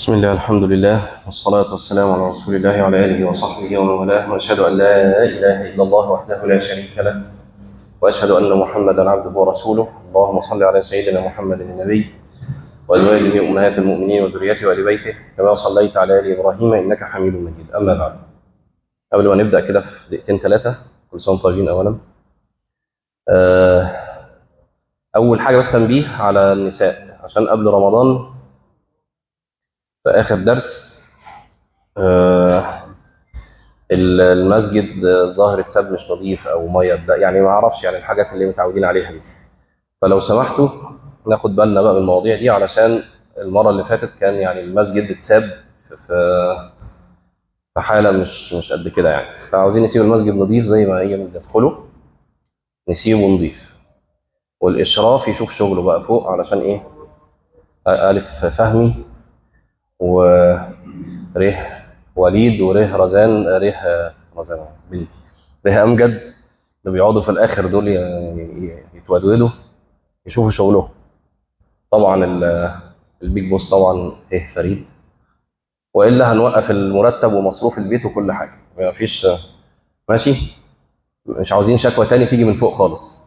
بسم الله الحمد لله والصلاة والسلام على رسول الله وعلى آله وصحبه ومن والاه وأشهد أن لا إله إلا الله وحده لا شريك له وأشهد أن محمدا عبده ورسوله اللهم صل على سيدنا محمد النبي وأزواجه أمهات المؤمنين وذريته وآل بيته كما صليت على آل إبراهيم إنك حميد مجيد أما بعد قبل ما نبدأ كده في دقيقتين ثلاثة كل سنة وانتم طيبين أولا آه، أول حاجة بس تنبيه على النساء عشان قبل رمضان في آخر درس آه، المسجد الظاهر اتساب مش نظيف أو مية ده يعني ما أعرفش يعني الحاجات اللي متعودين عليها دي فلو سمحتوا ناخد بالنا بقى من المواضيع دي علشان المرة اللي فاتت كان يعني المسجد اتساب في في حالة مش مش قد كده يعني فعاوزين نسيب المسجد نظيف زي ما هي ندخله نسيبه نظيف والإشراف يشوف شغله بقى فوق علشان إيه ألف فهمي وره وليد وره رزان ره رزان بنتي ره أمجد اللي بيقعدوا في الآخر دول يتودودوا يشوفوا شغلهم طبعا البيج بوس طبعا ايه فريد والا هنوقف المرتب ومصروف البيت وكل حاجه ما فيش ماشي مش عاوزين شكوى تاني تيجي من فوق خالص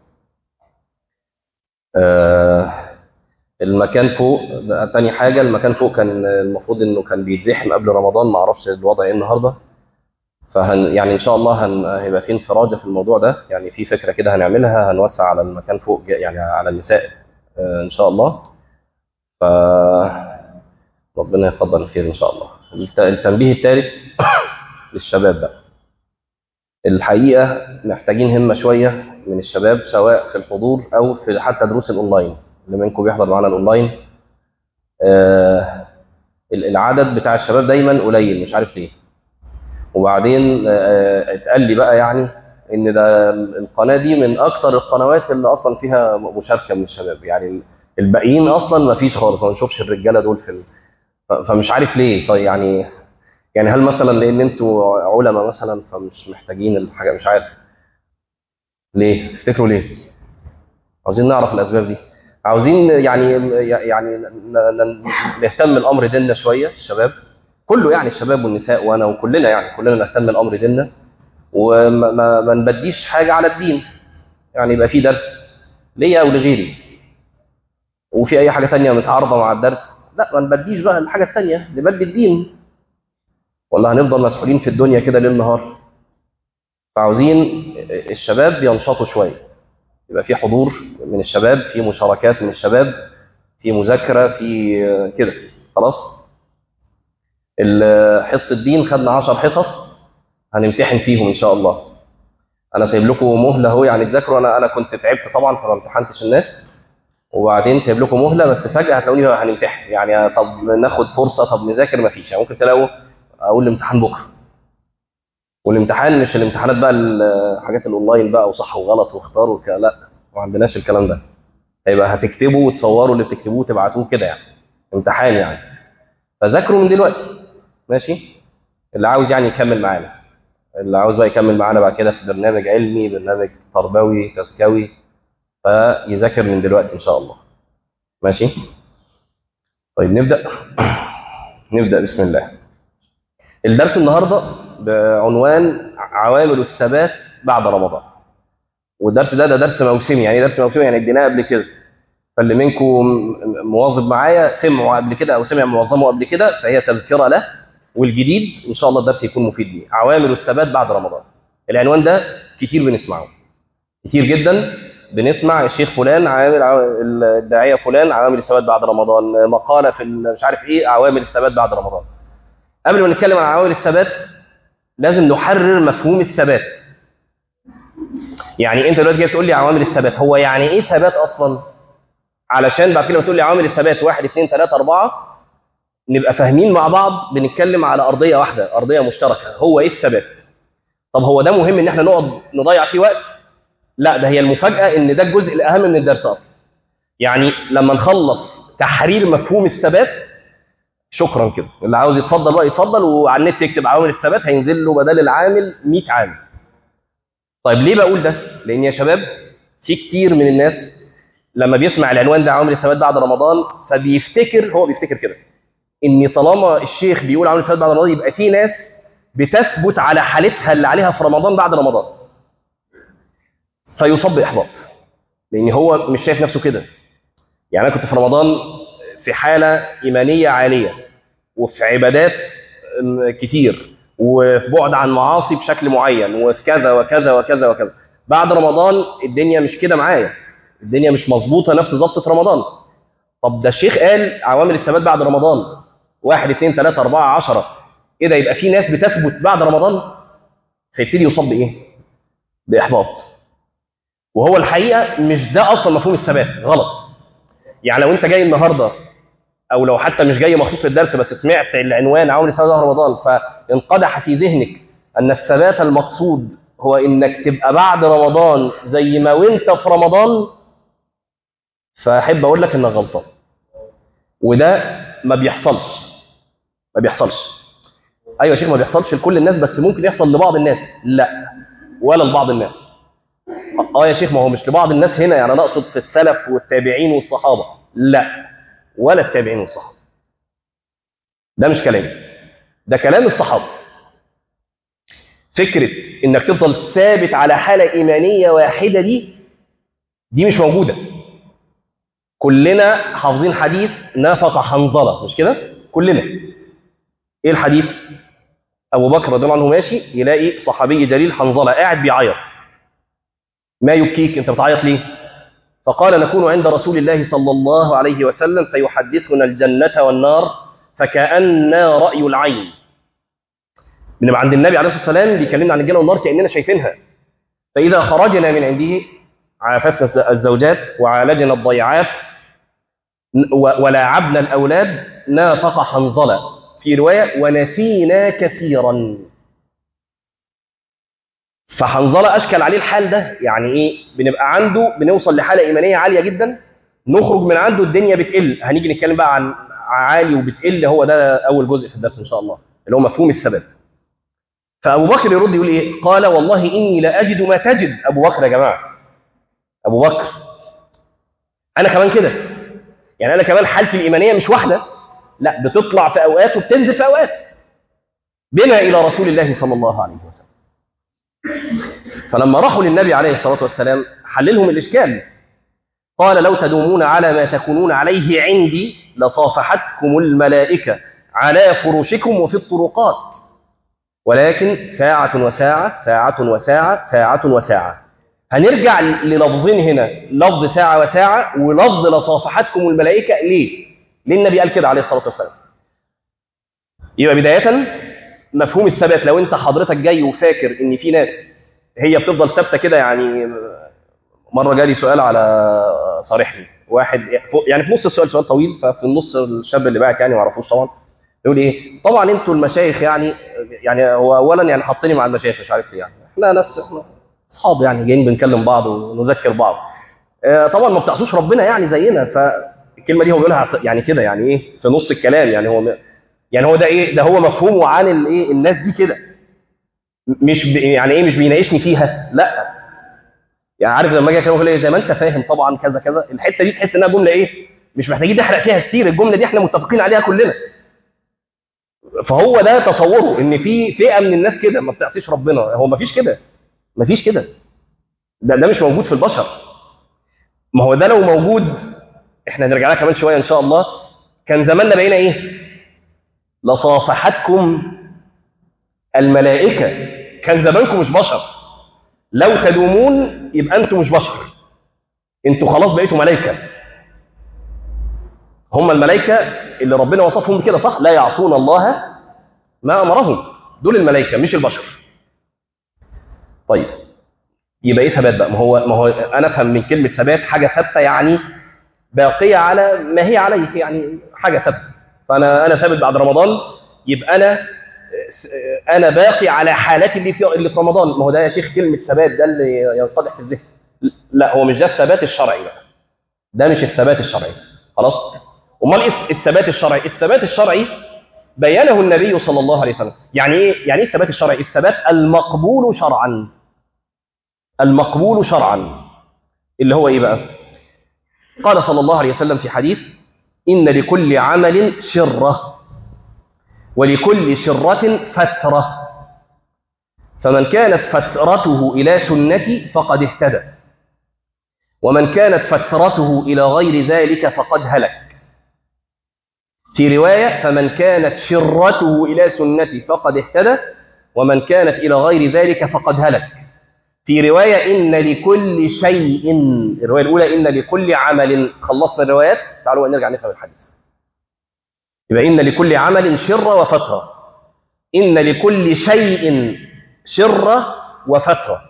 آه المكان فوق تاني حاجه المكان فوق كان المفروض انه كان بيتزحم قبل رمضان ما اعرفش الوضع ايه النهارده فهن يعني ان شاء الله هن هيبقى في انفراجه في الموضوع ده يعني في فكره كده هنعملها هنوسع على المكان فوق يعني على النساء آه ان شاء الله ف ربنا يقدر الخير ان شاء الله التنبيه الثالث للشباب بقى الحقيقه محتاجين همه شويه من الشباب سواء في الحضور او في حتى دروس الاونلاين اللي منكم بيحضر معانا الاونلاين آه العدد بتاع الشباب دايما قليل مش عارف ليه وبعدين آه اتقال لي بقى يعني ان ده القناه دي من اكتر القنوات اللي اصلا فيها مشاركه من الشباب يعني الباقيين اصلا ما فيش خالص ما نشوفش الرجاله دول في ال... فمش عارف ليه طيب يعني يعني هل مثلا لان انتوا علماء مثلا فمش محتاجين الحاجه مش عارف ليه تفتكروا ليه عاوزين نعرف الاسباب دي عاوزين يعني يعني نهتم الامر ديننا شويه الشباب كله يعني الشباب والنساء وانا وكلنا يعني كلنا نهتم الامر ديننا وما ما, ما نبديش حاجه على الدين يعني يبقى في درس ليا او لغيري وفي اي حاجه ثانيه متعارضه مع الدرس لا ما نبديش بقى الحاجه الثانيه نبدي الدين ولا هنفضل مسؤولين في الدنيا كده ليل نهار فعاوزين الشباب ينشطوا شويه يبقى في حضور من الشباب في مشاركات من الشباب في مذاكره في كده خلاص حصه الدين خدنا 10 حصص هنمتحن فيهم ان شاء الله انا سايب لكم مهله اهو يعني تذاكروا انا انا كنت تعبت طبعا فما امتحنتش الناس وبعدين سايب لكم مهله بس فجاه هتلاقوني هنمتحن يعني طب ناخد فرصه طب نذاكر مفيش يعني ممكن تلاقوا اقول الامتحان بكره والامتحان مش الامتحانات بقى الحاجات الاونلاين بقى وصح وغلط واختار وك... لا ما عندناش الكلام ده هيبقى هتكتبوا وتصوروا اللي بتكتبوه وتبعتوه كده يعني امتحان يعني فذاكروا من دلوقتي ماشي اللي عاوز يعني يكمل معانا اللي عاوز بقى يكمل معانا بعد كده في برنامج علمي برنامج تربوي تزكوي فيذاكر من دلوقتي ان شاء الله ماشي طيب نبدا نبدا بسم الله الدرس النهارده بعنوان عوامل الثبات بعد رمضان والدرس ده ده درس موسمي يعني درس موسمي يعني اديناه قبل كده فاللي منكم مواظب معايا سمعوا قبل كده او سمع معظمه قبل كده فهي تذكره له والجديد ان شاء الله الدرس يكون مفيد ليه عوامل الثبات بعد رمضان العنوان ده كتير بنسمعه كتير جدا بنسمع الشيخ فلان عوامل الداعيه فلان عوامل الثبات بعد رمضان مقاله في مش عارف ايه عوامل الثبات بعد رمضان قبل ما نتكلم عن عوامل الثبات لازم نحرر مفهوم الثبات يعني انت دلوقتي جاي تقول لي عوامل الثبات هو يعني ايه ثبات اصلا علشان بعد كده لما تقول لي عوامل الثبات واحد اثنين ثلاثة أربعة نبقى فاهمين مع بعض بنتكلم على أرضية واحدة أرضية مشتركة هو ايه الثبات طب هو ده مهم ان احنا نقعد نضيع فيه وقت لا ده هي المفاجأة ان ده الجزء الأهم من الدرس أصلا يعني لما نخلص تحرير مفهوم الثبات شكرا كده اللي عاوز يتفضل بقى يتفضل وعلى النت يكتب عوامل الثبات هينزل له بدل العامل 100 عامل طيب ليه بقول ده لان يا شباب في كتير من الناس لما بيسمع العنوان ده عوامل الثبات بعد رمضان فبيفتكر هو بيفتكر كده ان طالما الشيخ بيقول عمل الثبات بعد رمضان يبقى في ناس بتثبت على حالتها اللي عليها في رمضان بعد رمضان فيصاب باحباط لان هو مش شايف نفسه كده يعني انا كنت في رمضان في حاله ايمانيه عاليه وفي عبادات كتير وفي بعد عن معاصي بشكل معين وفي كذا وكذا وكذا وكذا بعد رمضان الدنيا مش كده معايا الدنيا مش مظبوطه نفس ظبطه رمضان طب ده الشيخ قال عوامل الثبات بعد رمضان واحد اثنين ثلاثة أربعة عشرة إيه ده يبقى في ناس بتثبت بعد رمضان فيبتدي يصاب بإيه؟ بإحباط وهو الحقيقة مش ده أصلا مفهوم الثبات غلط يعني لو أنت جاي النهاردة أو لو حتى مش جاي مخصوص للدرس بس سمعت العنوان عوامل الثبات بعد رمضان فانقدح في ذهنك أن الثبات المقصود هو إنك تبقى بعد رمضان زي ما وأنت في رمضان فأحب أقول لك إنك غلطان وده ما بيحصلش ما بيحصلش ايوه يا شيخ ما بيحصلش لكل الناس بس ممكن يحصل لبعض الناس لا ولا لبعض الناس اه يا شيخ ما هو مش لبعض الناس هنا يعني انا اقصد في السلف والتابعين والصحابه لا ولا التابعين والصحابه ده مش كلامي ده كلام الصحابه فكره انك تفضل ثابت على حاله ايمانيه واحده دي دي مش موجوده كلنا حافظين حديث نافق حنظله مش كده كلنا ايه الحديث ابو بكر رضي الله عنه ماشي يلاقي صحابي جليل حنظله قاعد بيعيط ما يبكيك انت بتعيط ليه فقال نكون عند رسول الله صلى الله عليه وسلم فيحدثنا الجنه والنار فكأننا رأي العين بنبقى عند النبي عليه الصلاه والسلام بيكلمنا عن الجنه والنار كاننا شايفينها فاذا خرجنا من عنده عافسنا الزوجات وعالجنا الضيعات ولاعبنا الأولاد نافق حنظلة في رواية ونسينا كثيرا فحنظلة أشكل عليه الحال ده يعني إيه بنبقى عنده بنوصل لحالة إيمانية عالية جدا نخرج من عنده الدنيا بتقل هنيجي نتكلم بقى عن عالي وبتقل هو ده أول جزء في الدرس إن شاء الله اللي هو مفهوم الثبات فأبو بكر يرد يقول إيه قال والله إني لا أجد ما تجد أبو بكر يا جماعة أبو بكر أنا كمان كده يعني أنا كمان حالتي الإيمانية مش واحدة لا بتطلع في أوقات وبتنزل في أوقات بنا إلى رسول الله صلى الله عليه وسلم فلما راحوا للنبي عليه الصلاة والسلام حللهم الإشكال قال لو تدومون على ما تكونون عليه عندي لصافحتكم الملائكة على فرشكم وفي الطرقات ولكن ساعة وساعة ساعة وساعة ساعة وساعة هنرجع للفظين هنا لفظ ساعة وساعة ولفظ لصافحتكم الملائكة ليه؟ ليه النبي قال كده عليه الصلاة والسلام؟ يبقى بداية مفهوم الثبات لو انت حضرتك جاي وفاكر ان في ناس هي بتفضل ثابته كده يعني مره جالي سؤال على صارحني واحد يعني في نص السؤال سؤال طويل ففي النص الشاب اللي باعك يعني ما اعرفوش طبعا يقول ايه طبعا انتوا المشايخ يعني يعني هو اولا يعني حاطيني مع المشايخ مش عارف ليه يعني احنا ناس احنا اصحاب يعني جايين بنكلم بعض ونذكر بعض اه طبعا ما بتعصوش ربنا يعني زينا فالكلمه دي هو بيقولها يعني كده يعني ايه في نص الكلام يعني هو يعني هو ده ايه ده هو مفهومه عن الايه الناس دي كده مش ب... يعني ايه مش بيناقشني فيها لا يعني عارف لما اجي اكلمه ايه زي ما انت فاهم طبعا كذا كذا الحته دي تحس انها جمله ايه مش محتاجين نحرق فيها كتير الجمله دي احنا متفقين عليها كلنا فهو ده تصوره ان في فئه من الناس كده ما بتعصيش ربنا هو ما فيش كده ما فيش كده ده ده مش موجود في البشر ما هو ده لو موجود احنا هنرجع لها كمان شويه ان شاء الله كان زماننا بقينا ايه لصافحتكم الملائكة كان زمانكم مش بشر لو تدومون يبقى أنتم مش بشر أنتوا خلاص بقيتوا ملائكة هم الملائكة اللي ربنا وصفهم بكده صح لا يعصون الله ما أمرهم دول الملائكة مش البشر طيب يبقى ايه ثبات بقى ما هو ما هو انا افهم من كلمه ثبات حاجه ثابته يعني باقيه على ما هي عليه يعني حاجه ثابته فانا انا ثابت بعد رمضان يبقى انا انا باقي على حالاتي اللي في اللي في رمضان ما هو ده يا شيخ كلمه ثبات ده اللي ينقدح في الذهن لا هو مش ده الثبات الشرعي بقى ده مش الثبات الشرعي خلاص امال ايه الثبات الشرعي الثبات الشرعي بينه النبي صلى الله عليه وسلم يعني ايه يعني ايه الثبات الشرعي الثبات المقبول شرعا المقبول شرعا اللي هو ايه بقى قال صلى الله عليه وسلم في حديث إن لكل عمل شرة ولكل شرة فترة فمن كانت فترته إلى سنتي فقد اهتدى ومن كانت فترته إلى غير ذلك فقد هلك في رواية فمن كانت شرته إلى سنتي فقد اهتدى ومن كانت إلى غير ذلك فقد هلك في رواية إن لكل شيء الرواية الأولى إن لكل عمل خلصنا الروايات تعالوا نرجع نفهم الحديث يبقى إن لكل عمل شرة وفترة إن لكل شيء شرة وفترة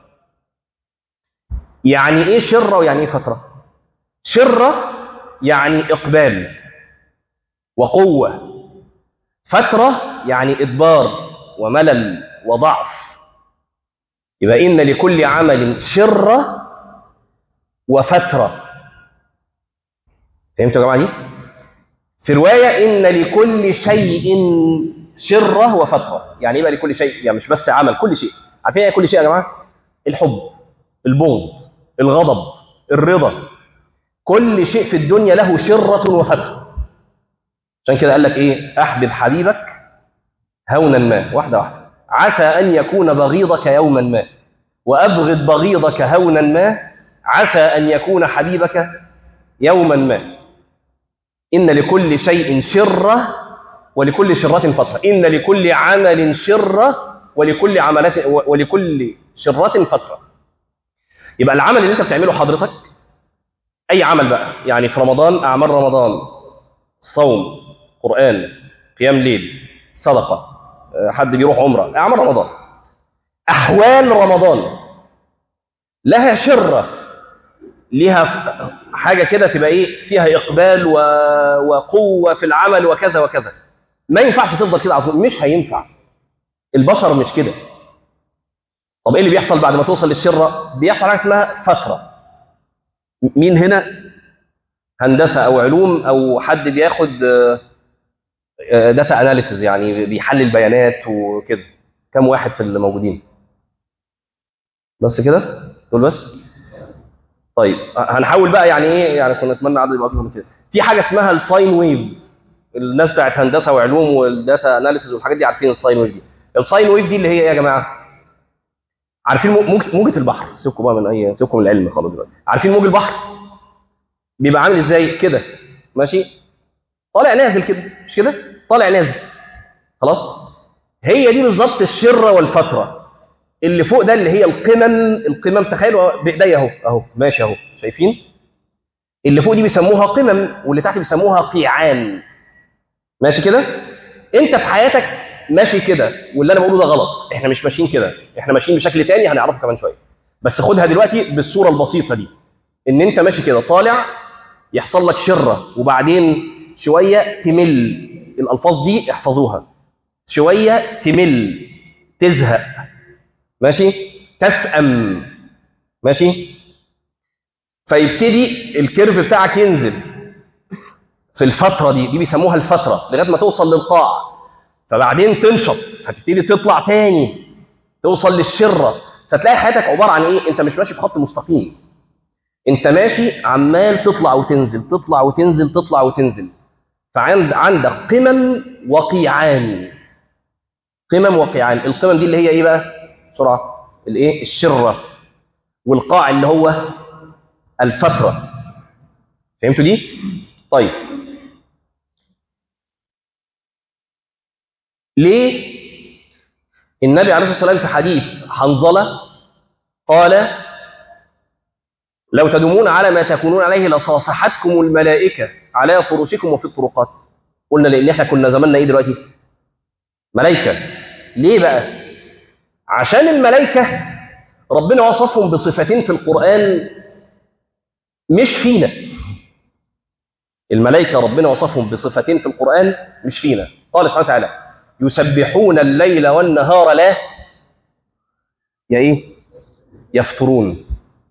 يعني إيه شرة ويعني إيه فترة شرة يعني إقبال وقوة فترة يعني إدبار وملل وضعف يبقى إن لكل عمل شرة وفترة فهمتوا يا جماعة دي؟ في رواية إن لكل شيء شرة وفترة يعني إيه بقى لكل شيء؟ يعني مش بس عمل كل شيء عارفين إيه كل شيء يا جماعة؟ الحب البغض الغضب الرضا كل شيء في الدنيا له شرة وفترة عشان كده قال لك إيه؟ أحبب حبيبك هونا ما واحدة واحدة عسى أن يكون بغيضك يوما ما وأبغض بغيضك هونا ما عسى أن يكون حبيبك يوما ما إن لكل شيء شرة ولكل شرة فترة إن لكل عمل شرة ولكل عملات ولكل شرة فترة يبقى العمل اللي أنت بتعمله حضرتك أي عمل بقى يعني في رمضان أعمال رمضان صوم قرآن قيام ليل صدقة حد بيروح عمرة أعمال رمضان أحوال رمضان لها شرة ليها حاجة كده تبقى إيه فيها إقبال و... وقوة في العمل وكذا وكذا ما ينفعش تفضل كده على طول مش هينفع البشر مش كده طب إيه اللي بيحصل بعد ما توصل للشرة بيحصل حاجة اسمها فترة مين هنا هندسة أو علوم أو حد بياخد داتا اناليسز يعني بيحلل بيانات وكده كم واحد في اللي موجودين بس كده دول بس طيب هنحاول بقى يعني ايه يعني كنا نتمنى عدد يبقى اكبر من كده في حاجه اسمها الساين ويف الناس بتاعت هندسه وعلوم والداتا اناليسز والحاجات دي عارفين الساين ويف دي الساين ويف دي اللي هي ايه يا جماعه عارفين موجة, موجة البحر سيبكم بقى من اي سيبكم من العلم خالص دلوقتي عارفين موج البحر بيبقى عامل ازاي كده ماشي طالع نازل كده مش كده طالع نازل خلاص هي دي بالظبط الشره والفتره اللي فوق ده اللي هي القمم القمم تخيلوا بايديا اهو اهو ماشي اهو شايفين اللي فوق دي بيسموها قمم واللي تحت بيسموها قيعان ماشي كده انت في حياتك ماشي كده واللي انا بقوله ده غلط احنا مش ماشيين كده احنا ماشيين بشكل تاني هنعرفه كمان شويه بس خدها دلوقتي بالصوره البسيطه دي ان انت ماشي كده طالع يحصل لك شره وبعدين شويه تمل الالفاظ دي احفظوها شويه تمل تزهق ماشي تسأم ماشي فيبتدي الكيرف بتاعك ينزل في الفترة دي دي بيسموها الفترة لغاية ما توصل للقاع فبعدين تنشط فتبتدي تطلع تاني توصل للشرة فتلاقي حياتك عبارة عن ايه انت مش ماشي في خط مستقيم انت ماشي عمال تطلع وتنزل تطلع وتنزل تطلع وتنزل فعند عندك قمم وقيعان قمم وقيعان القمم دي اللي هي ايه بقى بسرعه الايه الشره والقاع اللي هو الفتره فهمتوا دي طيب ليه النبي عليه الصلاه والسلام في حديث حنظله قال لو تدومون على ما تكونون عليه لصافحتكم الملائكه على فرشكم وفي الطرقات قلنا لان احنا كنا زماننا ايه دلوقتي ملائكه ليه بقى عشان الملائكة ربنا وصفهم بصفتين في القرآن مش فينا الملائكة ربنا وصفهم بصفتين في القرآن مش فينا قال سبحانه وتعالى يسبحون الليل والنهار لا يا ايه يفطرون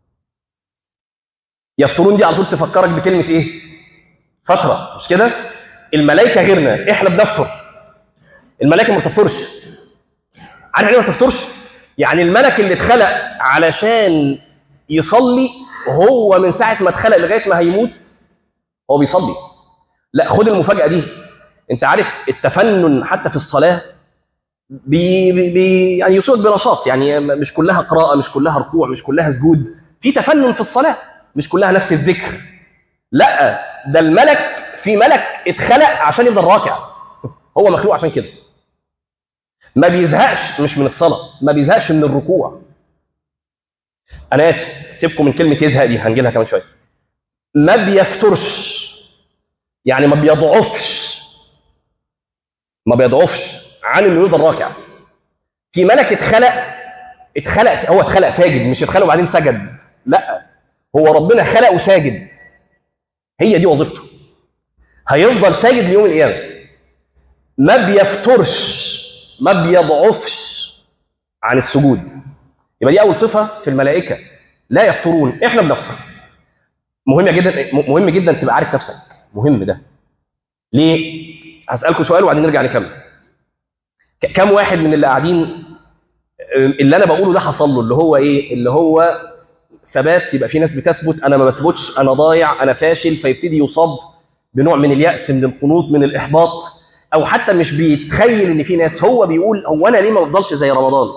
يفطرون دي على طول تفكرك بكلمة ايه فترة مش كده الملائكة غيرنا احنا بنفطر الملائكة ما بتفطرش عارف ليه ما تفطرش؟ يعني الملك اللي اتخلق علشان يصلي هو من ساعة ما اتخلق لغاية ما هيموت هو بيصلي لا خد المفاجأة دي انت عارف التفنن حتى في الصلاه بي بي بي يعني يصيب بنشاط يعني مش كلها قراءه مش كلها ركوع مش كلها سجود في تفنن في الصلاه مش كلها نفس الذكر لا ده الملك في ملك اتخلق عشان يفضل راكع هو مخلوق عشان كده ما بيزهقش مش من الصلاه ما بيزهقش من الركوع انا اسف سيبكم من كلمه يزهق دي هنجي لها كمان شويه ما بيفترش يعني ما بيضعفش ما بيضعفش عن انه يفضل راكع في ملك اتخلق اتخلق هو اتخلق ساجد مش اتخلق وبعدين سجد لا هو ربنا خلقه ساجد هي دي وظيفته هيفضل ساجد ليوم القيامه ما بيفترش ما بيضعفش عن السجود يبقى دي اول صفه في الملائكه لا يفطرون احنا بنفطر مهم جدا مهم جدا تبقى عارف نفسك مهم ده ليه هسالكم سؤال وبعدين نرجع نكمل كم واحد من اللي قاعدين اللي انا بقوله ده حصل له اللي هو ايه اللي هو ثبات يبقى في ناس بتثبت انا ما بثبتش انا ضايع انا فاشل فيبتدي يصاب بنوع من اليأس من القنوط من الإحباط أو حتى مش بيتخيل إن في ناس هو بيقول هو أنا ليه ما بفضلش زي رمضان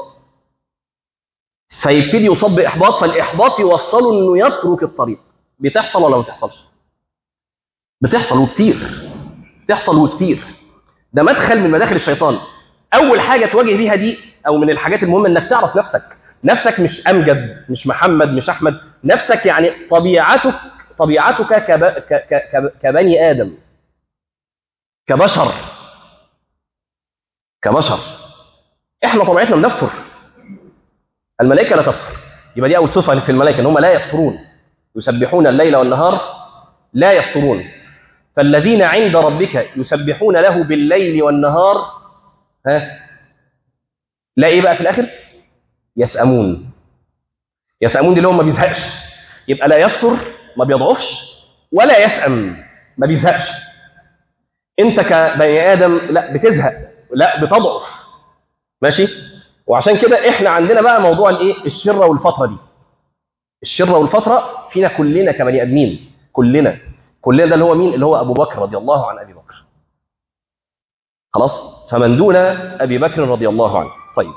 فيبتدي يصاب بإحباط فالإحباط يوصله إنه يترك الطريق بتحصل ولا ما بتحصلش؟ بتحصل وكتير بتحصل وكتير ده مدخل من مداخل الشيطان أول حاجة تواجه بيها دي أو من الحاجات المهمة إنك تعرف نفسك نفسك مش أمجد مش محمد مش أحمد نفسك يعني طبيعتك طبيعتك كب... ك... ك... كبني آدم كبشر كبشر احنا طبيعتنا بنفطر الملائكة لا تفطر يبقى دي أول صفة في الملائكة إن هم لا يفطرون يسبحون الليل والنهار لا يفطرون فالذين عند ربك يسبحون له بالليل والنهار ها لا ايه بقى في الاخر يسأمون يسأمون دي اللي هو ما بيزهقش يبقى لا يفطر ما بيضعفش ولا يسأم ما بيزهقش انت كبني ادم لا بتزهق لا بتضعف ماشي وعشان كده احنا عندنا بقى موضوع الايه الشره والفتره دي الشره والفتره فينا كلنا كبني ادمين كلنا كلنا ده اللي هو مين اللي هو ابو بكر رضي الله عن ابي بكر خلاص فمن دون ابي بكر رضي الله عنه طيب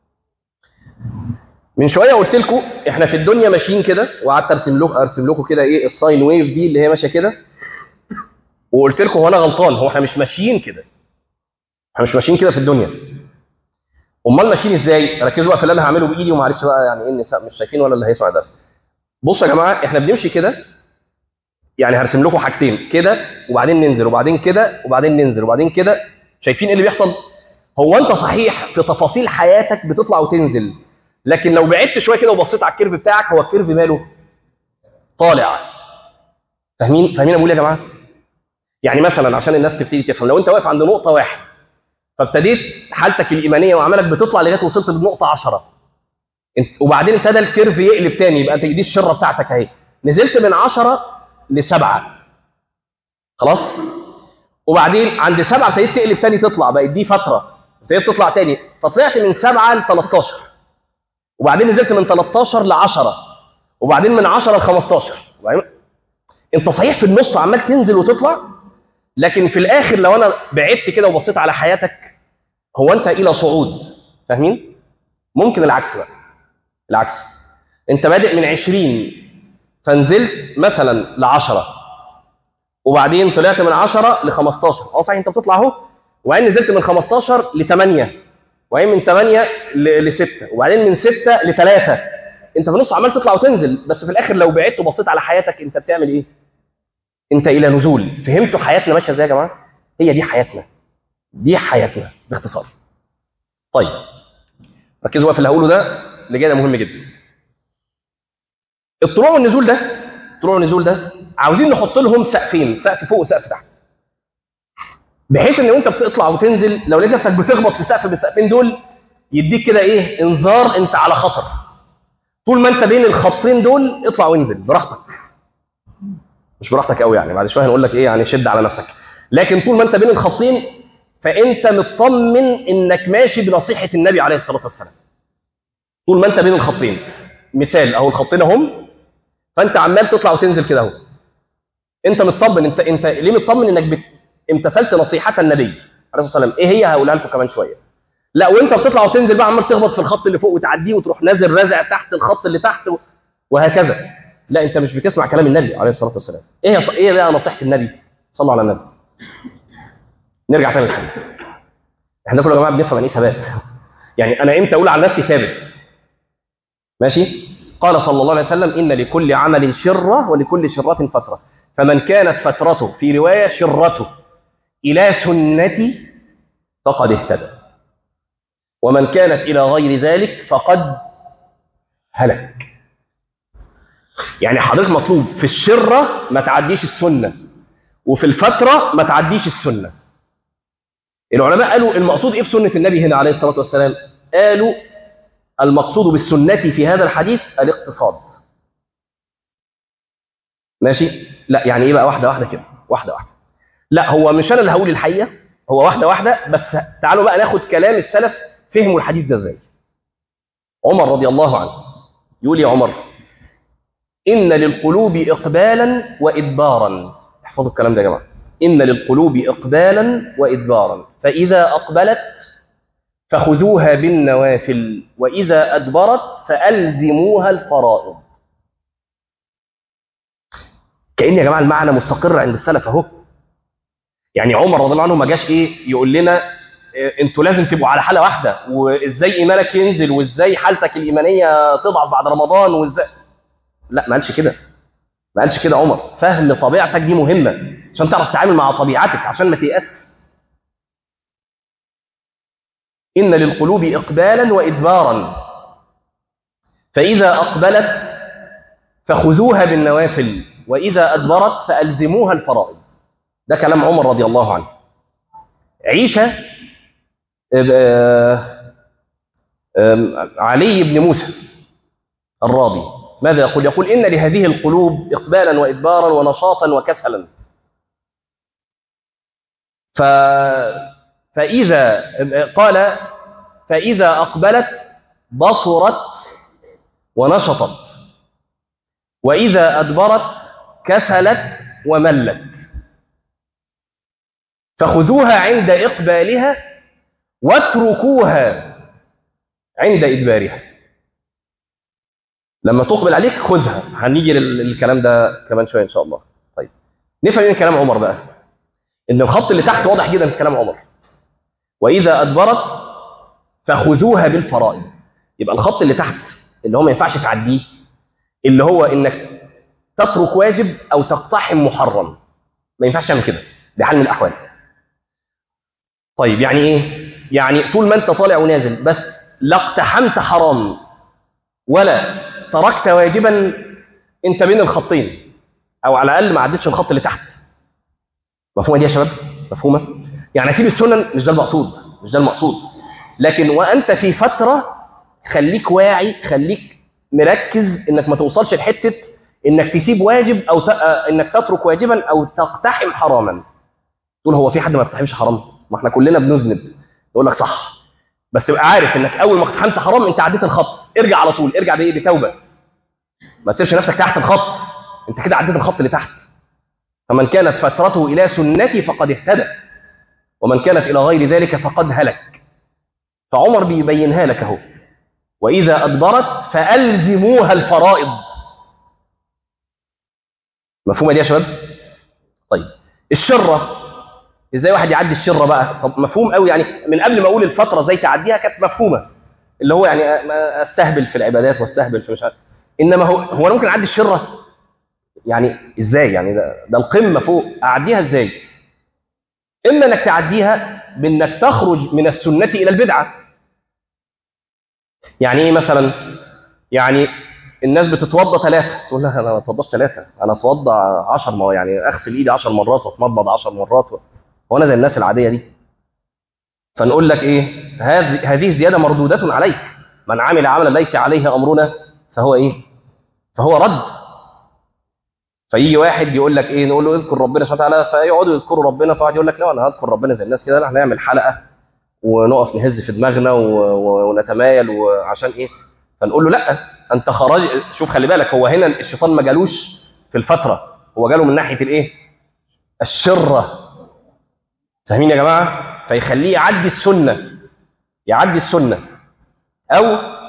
من شويه قلت لكم احنا في الدنيا ماشيين كده وقعدت ارسم لكم ارسم لكم كده ايه الساين ويف دي اللي هي ماشيه كده وقلت لكم هو انا غلطان هو احنا مش ماشيين كده احنا مش ماشيين كده في الدنيا امال ماشيين ازاي ركزوا بقى في اللي انا هعمله بايدي ومعلش بقى يعني ايه النساء مش شايفين ولا اللي هيسمع الدرس بصوا يا جماعه احنا بنمشي كده يعني هرسم لكم حاجتين كده وبعدين ننزل وبعدين كده وبعدين ننزل وبعدين كده شايفين ايه اللي بيحصل هو انت صحيح في تفاصيل حياتك بتطلع وتنزل لكن لو بعدت شويه كده وبصيت على الكيرف بتاعك هو الكيرف ماله طالع فاهمين فاهمين بقول يا جماعه يعني مثلا عشان الناس تبتدي تفهم لو انت واقف عند نقطه واحد فابتديت حالتك الايمانيه وعملك بتطلع لغايه وصلت للنقطه 10 وبعدين ابتدى الكيرف يقلب تاني يبقى انت دي الشره بتاعتك اهي نزلت من 10 لسبعه خلاص وبعدين عند سبعه ابتديت تقلب تاني تطلع بقت دي فتره ابتديت تطلع تاني فطلعت من سبعه ل 13 وبعدين نزلت من 13 ل 10 وبعدين من 10 ل 15 وبعدين انت صحيح في النص عمال تنزل وتطلع لكن في الاخر لو انا بعدت كده وبصيت على حياتك هو انت الى صعود فاهمين ممكن العكس بقى العكس انت بادئ من 20 فنزلت مثلا ل 10 وبعدين طلعت من 10 ل 15 اه صحيح انت بتطلع اهو وبعدين نزلت من 15 ل 8 وبعدين من 8 ل 6 وبعدين من 6 ل 3 انت في النص عمال تطلع وتنزل بس في الاخر لو بعدت وبصيت على حياتك انت بتعمل ايه انت الى نزول فهمتوا حياتنا ماشيه ازاي يا جماعه هي دي حياتنا دي حياتنا باختصار طيب ركزوا بقى في اللي هقوله ده اللي جاي ده مهم جدا الطلوع والنزول ده الطلوع والنزول ده عاوزين نحط لهم سقفين سقف فوق وسقف تحت بحيث ان وانت بتطلع وتنزل لو لقيت نفسك بتخبط في سقف بالسقفين دول يديك كده ايه انذار انت على خطر طول ما انت بين الخطين دول اطلع وانزل براحتك مش براحتك قوي يعني بعد شويه هنقول لك ايه يعني شد على نفسك لكن طول ما انت بين الخطين فانت مطمن انك ماشي بنصيحه النبي عليه الصلاه والسلام طول ما انت بين الخطين مثال اهو الخطين اهم فانت عمال تطلع وتنزل كده اهو انت مطمن انت انت ليه مطمن انك بت... امتثلت نصيحه النبي عليه الصلاه والسلام ايه هي هقولها لكم كمان شويه لا وانت بتطلع وتنزل بقى عمال تخبط في الخط اللي فوق وتعديه وتروح نازل رازع تحت الخط اللي تحت وهكذا لا انت مش بتسمع كلام النبي عليه الصلاه والسلام ايه هي- ايه بقى نصيحه النبي صلى الله على النبي نرجع تاني للحديث احنا كل يا جماعه بنفهم يعني ايه ثبات يعني انا امتى اقول عن نفسي ثابت ماشي قال صلى الله عليه وسلم ان لكل عمل شره ولكل شره فتره فمن كانت فترته في روايه شرته الى سنتي فقد اهتدى ومن كانت الى غير ذلك فقد هلك يعني حضرتك مطلوب في الشره ما تعديش السنه وفي الفتره ما تعديش السنه العلماء قالوا المقصود ايه بسنه النبي هنا عليه الصلاه والسلام قالوا المقصود بالسنه في هذا الحديث الاقتصاد ماشي لا يعني ايه بقى واحده واحده كده واحده واحده لا هو مش انا اللي هقول الحقيقه هو واحده واحده بس تعالوا بقى ناخد كلام السلف فهموا الحديث ده ازاي عمر رضي الله عنه يقول يا عمر ان للقلوب اقبالا وادبارا احفظوا الكلام ده يا جماعه ان للقلوب اقبالا وادبارا فاذا اقبلت فخذوها بالنوافل واذا ادبرت فالزموها الفرائض كان يا جماعه المعنى مستقر عند السلف اهو يعني عمر رضي الله عنه ما جاش ايه يقول لنا إيه، انتوا لازم تبقوا على حاله واحده وازاي ايمانك ينزل وازاي حالتك الايمانيه تضعف بعد رمضان وازاي لا ما قالش كده ما قالش كده عمر فهم طبيعتك دي مهمه عشان تعرف تتعامل مع طبيعتك عشان ما تيأس ان للقلوب اقبالا وادبارا فاذا اقبلت فخذوها بالنوافل واذا ادبرت فالزموها الفرائض ده كلام عمر رضي الله عنه عيشه آه، آه، علي بن موسى الراضي ماذا يقول يقول ان لهذه القلوب اقبالا وادبارا ونشاطا وكسلا ف فاذا قال فاذا اقبلت بصرت ونشطت واذا ادبرت كسلت وملت فخذوها عند إقبالها واتركوها عند إدبارها لما تقبل عليك خذها هنيجي لل- للكلام ده كمان شوية إن شاء الله طيب نفهم من كلام عمر بقى إن الخط اللي تحت واضح جدا في كلام عمر وإذا أدبرت فخذوها بالفرائض يبقى الخط اللي تحت اللي هو ما ينفعش تعديه اللي هو إنك تترك واجب أو تقتحم محرم ما ينفعش تعمل كده بحال من الأحوال طيب يعني ايه يعني طول ما انت طالع ونازل بس لا اقتحمت حرام ولا تركت واجبا انت بين الخطين او على الاقل ما عدتش الخط اللي تحت مفهومه دي يا شباب مفهومه يعني اسيب السنن مش ده المقصود مش ده المقصود لكن وانت في فتره خليك واعي خليك مركز انك ما توصلش لحته انك تسيب واجب او ت... آه، انك تترك واجبا او تقتحم حراما تقول هو في حد ما يقتحمش حرام ما احنا كلنا بنذنب يقول لك صح بس تبقى عارف انك اول ما اقتحمت حرام انت عديت الخط ارجع على طول ارجع بايه بتوبه ما تسيبش نفسك تحت الخط انت كده عديت الخط اللي تحت فمن كانت فترته الى سنتي فقد اهتدى ومن كانت الى غير ذلك فقد هلك فعمر بيبينها لك اهو واذا ادبرت فالزموها الفرائض مفهومه دي يا شباب طيب الشره ازاي واحد يعدي الشره بقى طب مفهوم قوي يعني من قبل ما اقول الفتره ازاي تعديها كانت مفهومه اللي هو يعني ما استهبل في العبادات واستهبل في مش عارف انما هو هو انا ممكن اعدي الشره يعني ازاي يعني ده, ده القمه فوق اعديها ازاي اما انك تعديها بانك تخرج من السنه الى البدعه يعني ايه مثلا يعني الناس بتتوضى ثلاثه تقول لها انا ما اتوضاش ثلاثه انا اتوضى 10 مرات يعني اغسل ايدي 10 مرات واتمضمض 10 مرات و... هو انا زي الناس العاديه دي فنقول لك ايه هذه هذه الزياده مردوده عليك من عمل عملا ليس عليه امرنا فهو ايه فهو رد فيجي واحد يقول لك ايه نقول له اذكر ربنا سبحانه وتعالى فيقعدوا يذكروا ربنا فواحد يقول لك لا انا هذكر ربنا زي الناس كده لا احنا نعمل حلقه ونقف نهز في دماغنا و... و... ونتمايل وعشان ايه فنقول له لا انت خرج شوف خلي بالك هو هنا الشيطان ما جالوش في الفتره هو جاله من ناحيه الايه الشره فاهمين يا جماعه فيخليه يعدي السنه يعدي السنه او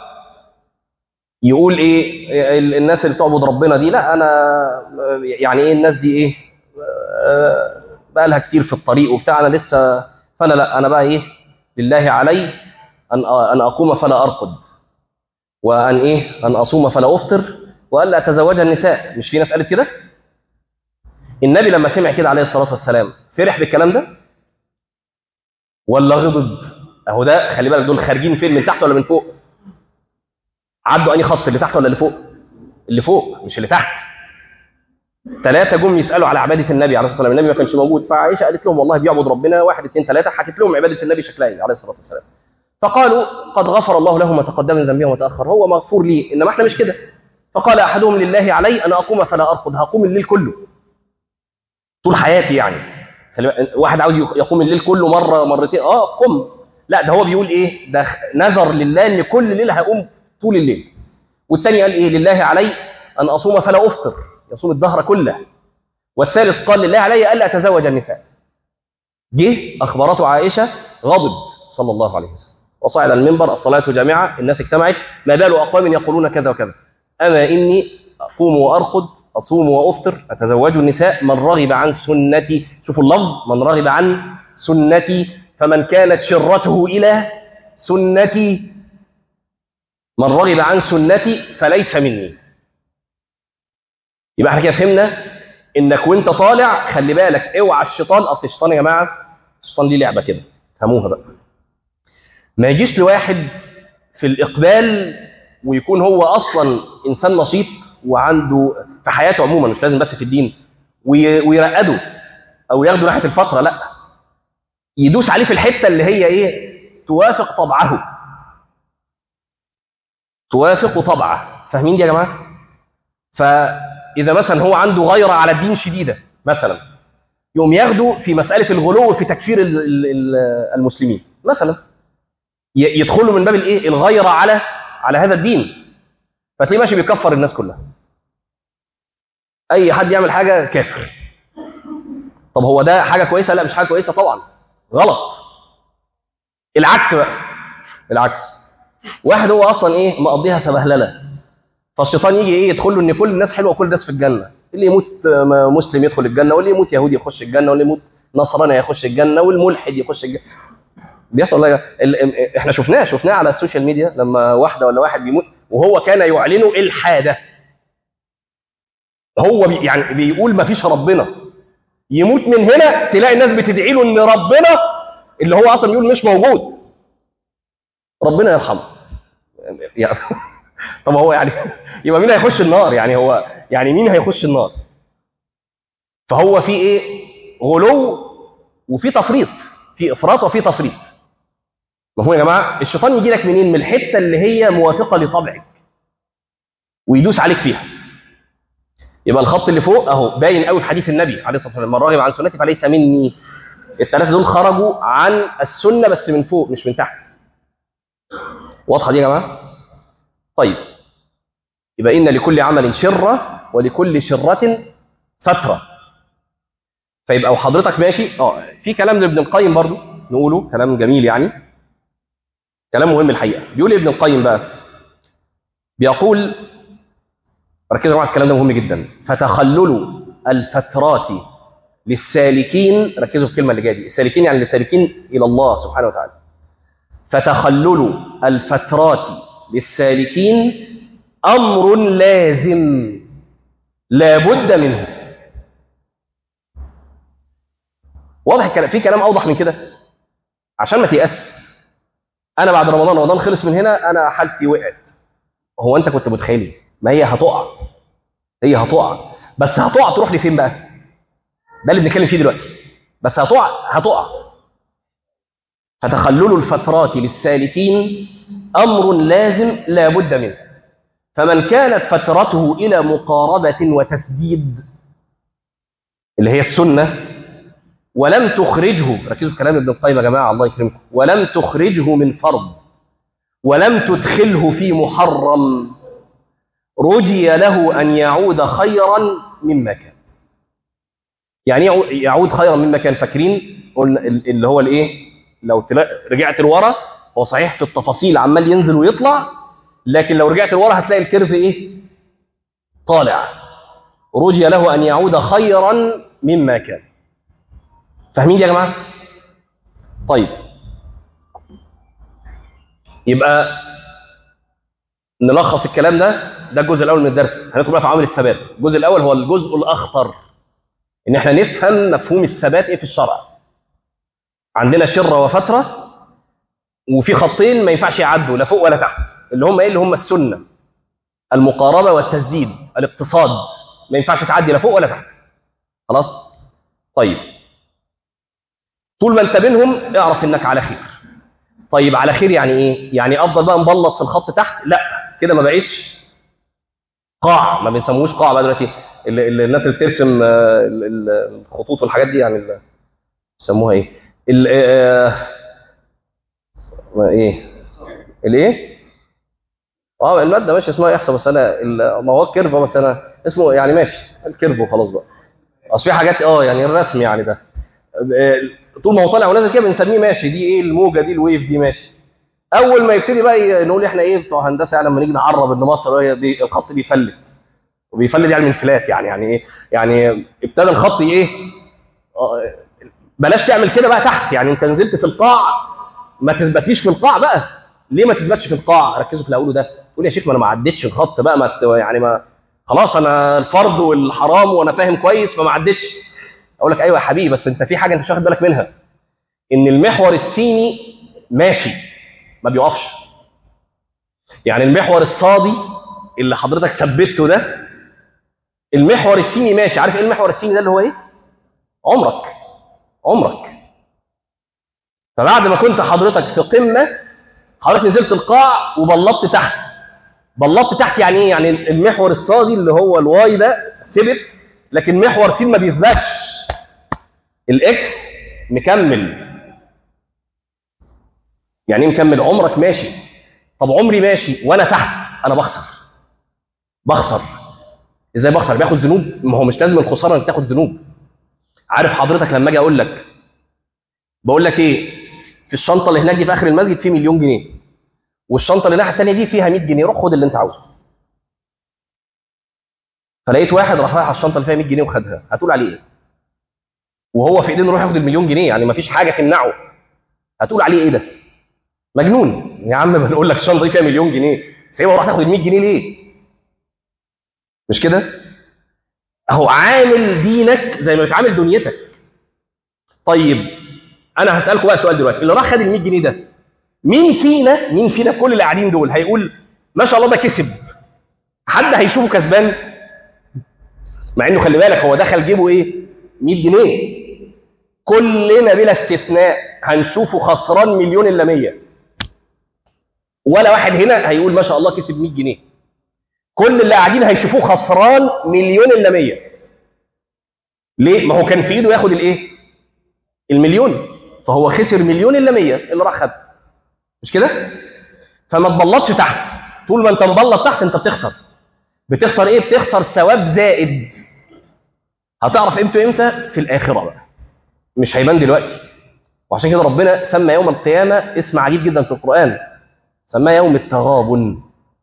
يقول ايه ال- الناس اللي بتعبد ربنا دي لا انا يعني ايه الناس دي ايه آه، بقى لها كتير في الطريق وبتاع انا لسه فانا لا انا بقى ايه لله علي ان ان اقوم فلا ارقد وان ايه ان اصوم فلا افطر والا اتزوج النساء مش في ناس قالت كده النبي لما سمع كده عليه الصلاه والسلام فرح بالكلام ده ولا غضب اهو ده خلي بالك دول خارجين فين من تحت ولا من فوق عدوا انهي خط اللي تحت ولا اللي فوق اللي فوق مش اللي تحت ثلاثة جم يسألوا على عبادة النبي عليه الصلاة والسلام النبي ما كانش موجود فعائشة قالت لهم والله بيعبد ربنا واحد اثنين ثلاثة حكت لهم عبادة النبي شكلها ايه عليه الصلاة والسلام فقالوا قد غفر الله له ما تقدم من ذنبه وما تأخر هو مغفور لي إنما احنا مش كده فقال أحدهم لله علي أنا أقوم فلا أرقد هقوم الليل كله طول حياتي يعني خلي بالك، واحد عاوز يقوم الليل كله مرة مرتين اه قم لا ده هو بيقول ايه ده نذر لله ان كل ليله هقوم طول الليل والثاني قال ايه لله علي ان اصوم فلا افطر يصوم الدهر كله والثالث قال لله علي الا اتزوج النساء جه اخبرته عائشه غضب صلى الله عليه وسلم وصعد المنبر الصلاه جامعه الناس اجتمعت ما بال اقوام يقولون كذا وكذا اما اني اقوم وارقد اصوم وافطر اتزوج النساء من رغب عن سنتي شوفوا اللفظ من رغب عن سنتي فمن كانت شرته الى سنتي من رغب عن سنتي فليس مني يبقى احنا كده فهمنا انك وانت طالع خلي بالك اوعى الشيطان اصل الشيطان يا جماعه الشيطان ليه لعبه كده فهموها بقى ما يجيش لواحد في الاقبال ويكون هو اصلا انسان نشيط وعنده في حياته عموما مش لازم بس في الدين وي- ويرقده او ياخده ناحيه الفتره لا يدوس عليه في الحته اللي هي ايه توافق طبعه توافق طبعه فاهمين دي يا جماعه فاذا مثلا هو عنده غيره على الدين شديده مثلا يقوم ياخده في مساله الغلو في تكفير ال- ال- ال- المسلمين مثلا ي- يدخلوا من باب الايه الغيره على على هذا الدين فتلاقيه ماشي بيكفر الناس كلها اي حد يعمل حاجه كافر طب هو ده حاجه كويسه لا مش حاجه كويسه طبعا غلط العكس بقى العكس واحد هو اصلا ايه مقضيها سبهلله فالشيطان يجي ايه يدخل له ان كل الناس حلوه وكل الناس في الجنه اللي يموت آه، مسلم يدخل الجنه واللي يموت يهودي يخش الجنه واللي يموت نصراني يخش الجنه والملحد يخش الجنه بيحصل ايه ال- احنا شفناه شفناه على السوشيال ميديا لما واحده ولا واحد بيموت وهو كان يعلن الحاده هو بي يعني بيقول ما فيش ربنا يموت من هنا تلاقي الناس بتدعي له ان ربنا اللي هو اصلا بيقول مش موجود ربنا يرحمه يعني طب هو يعني يبقى مين هيخش النار يعني هو يعني مين هيخش النار فهو في ايه غلو وفي تفريط في افراط وفي تفريط مفهوم يا جماعه الشيطان يجي لك منين من الحته اللي هي موافقه لطبعك ويدوس عليك فيها يبقى الخط اللي فوق اهو باين قوي في حديث النبي عليه الصلاه والسلام من راغب عن سنتي فليس مني الثلاثه دول خرجوا عن السنه بس من فوق مش من تحت واضحه دي يا جماعه طيب يبقى ان لكل عمل شره ولكل شره فتره فيبقى وحضرتك ماشي اه في كلام لابن القيم برضو نقوله كلام جميل يعني كلام مهم الحقيقه بيقول ابن القيم بقى بيقول ركزوا معايا الكلام ده مهم جدا فتخلل الفترات للسالكين ركزوا في الكلمه اللي جايه دي السالكين يعني السالكين الى الله سبحانه وتعالى فتخلل الفترات للسالكين امر لازم لا بد منه واضح الكلام في كلام اوضح من كده عشان ما تيأس انا بعد رمضان رمضان خلص من هنا انا حالتي وقعت هو انت كنت متخيل ما هي هتقع هي هتقع بس هتقع تروح لفين بقى ده اللي بنتكلم فيه دلوقتي بس هتقع هتقع فتخلل الفترات للسالكين امر لازم لا بد منه فمن كانت فترته الى مقاربه وتسديد اللي هي السنه ولم تخرجه ركزوا في كلام ابن القيم يا جماعه الله يكرمكم ولم تخرجه من فرض ولم تدخله في محرم رجي له ان يعود خيرا مما كان يعني إيه يعود خيرا مما كان فاكرين قلنا ال- اللي هو الايه لو تلا- رجعت لورا هو صحيح في التفاصيل عمال ينزل ويطلع لكن لو رجعت لورا هتلاقي الكيرف ايه طالع رجي له ان يعود خيرا مما كان فاهمين دي يا جماعه طيب يبقى نلخص الكلام ده ده الجزء الاول من الدرس هندخل بقى في عوامل الثبات الجزء الاول هو الجزء الاخطر ان احنا نفهم مفهوم الثبات ايه في الشرع عندنا شره وفتره وفي خطين ما ينفعش يعدوا لا فوق ولا تحت اللي هم ايه اللي هم السنه المقاربه والتسديد الاقتصاد ما ينفعش تعدي لا فوق ولا تحت خلاص طيب طول ما انت بينهم اعرف انك على خير طيب على خير يعني ايه يعني افضل بقى مبلط في الخط تحت لا كده ما بقتش قاع ما بنسموهوش قاع بقى دلوقتي ال- ال- الناس اللي بترسم آه، ال- ال- الخطوط والحاجات دي يعني ال- بيسموها ايه ال آه، ما ايه الايه اه الماده ماشي اسمها يحسب بس انا ال- ما هو الكيرف بس انا اسمه يعني ماشي الكيرف وخلاص بقى اصل في حاجات اه يعني الرسم يعني ده آه، طول ما هو طالع ونازل كده بنسميه ماشي دي ايه الموجه دي الويف دي ماشي اول ما يبتدي بقى ي- نقول احنا ايه بتوع هندسه يعني لما نيجي نعرب ان مصر هي بي- الخط بيفلت وبيفلت يعني من فلات يعني يعني ايه يعني ابتدى الخط ايه آه، بلاش تعمل كده بقى تحت يعني انت نزلت في القاع ما تثبتليش في القاع بقى ليه ما تثبتش في القاع ركزوا في اللي هقوله ده تقول يا شيخ ما انا ما عدتش الخط بقى ما ت- يعني ما خلاص انا الفرض والحرام وانا فاهم كويس فما عدتش اقول لك ايوه يا حبيبي بس انت في حاجه انت مش واخد بالك منها ان المحور السيني ماشي ما بيقفش يعني المحور الصادي اللي حضرتك ثبته ده المحور السيني ماشي عارف ايه المحور السيني ده اللي هو ايه عمرك عمرك فبعد ما كنت حضرتك في قمه حضرتك نزلت القاع وبلطت تحت بلطت تحت يعني ايه يعني المحور الصادي اللي هو الواي ده ثبت لكن محور سين ما بيثبتش الاكس مكمل يعني ايه مكمل عمرك ماشي طب عمري ماشي وانا تحت انا بخسر بخسر ازاي بخسر باخد ذنوب ما هو مش لازم الخساره انك تاخد ذنوب عارف حضرتك لما اجي اقول لك بقول لك ايه في الشنطه اللي هناك دي في اخر المسجد في مليون جنيه والشنطه اللي الناحيه الثانيه دي فيها 100 جنيه روح خد اللي انت عاوزه فلقيت واحد راح رايح على الشنطه اللي فيها 100 جنيه وخدها هتقول عليه ايه وهو في ايديه انه يروح ياخد المليون جنيه يعني ما فيش حاجه تمنعه هتقول عليه ايه ده مجنون يا عم بنقول لك الشنطه دي فيها مليون جنيه سيبها وراح تاخد ال 100 جنيه ليه مش كده اهو عامل دينك زي ما بتعامل دنيتك طيب انا هسالكم بقى سؤال دلوقتي اللي راح خد ال 100 جنيه ده مين فينا مين فينا كل اللي قاعدين دول هيقول ما شاء الله ده كسب حد هيشوفه كسبان مع انه خلي بالك هو دخل جيبه ايه 100 جنيه كلنا بلا استثناء هنشوفه خسران مليون الا 100 ولا واحد هنا هيقول ما شاء الله كسب 100 جنيه كل اللي قاعدين هيشوفوه خسران مليون الا 100 ليه ما هو كان في ايده ياخد الايه المليون فهو خسر مليون الا 100 اللي راح خد مش كده فما تبلطش تحت طول ما انت مبلط تحت انت بتخسر بتخسر ايه بتخسر ثواب زائد هتعرف قيمته امتى في الاخره بقى مش هيبان دلوقتي وعشان كده ربنا سمى يوم القيامه اسم عجيب جدا في القران سماه يوم التغابن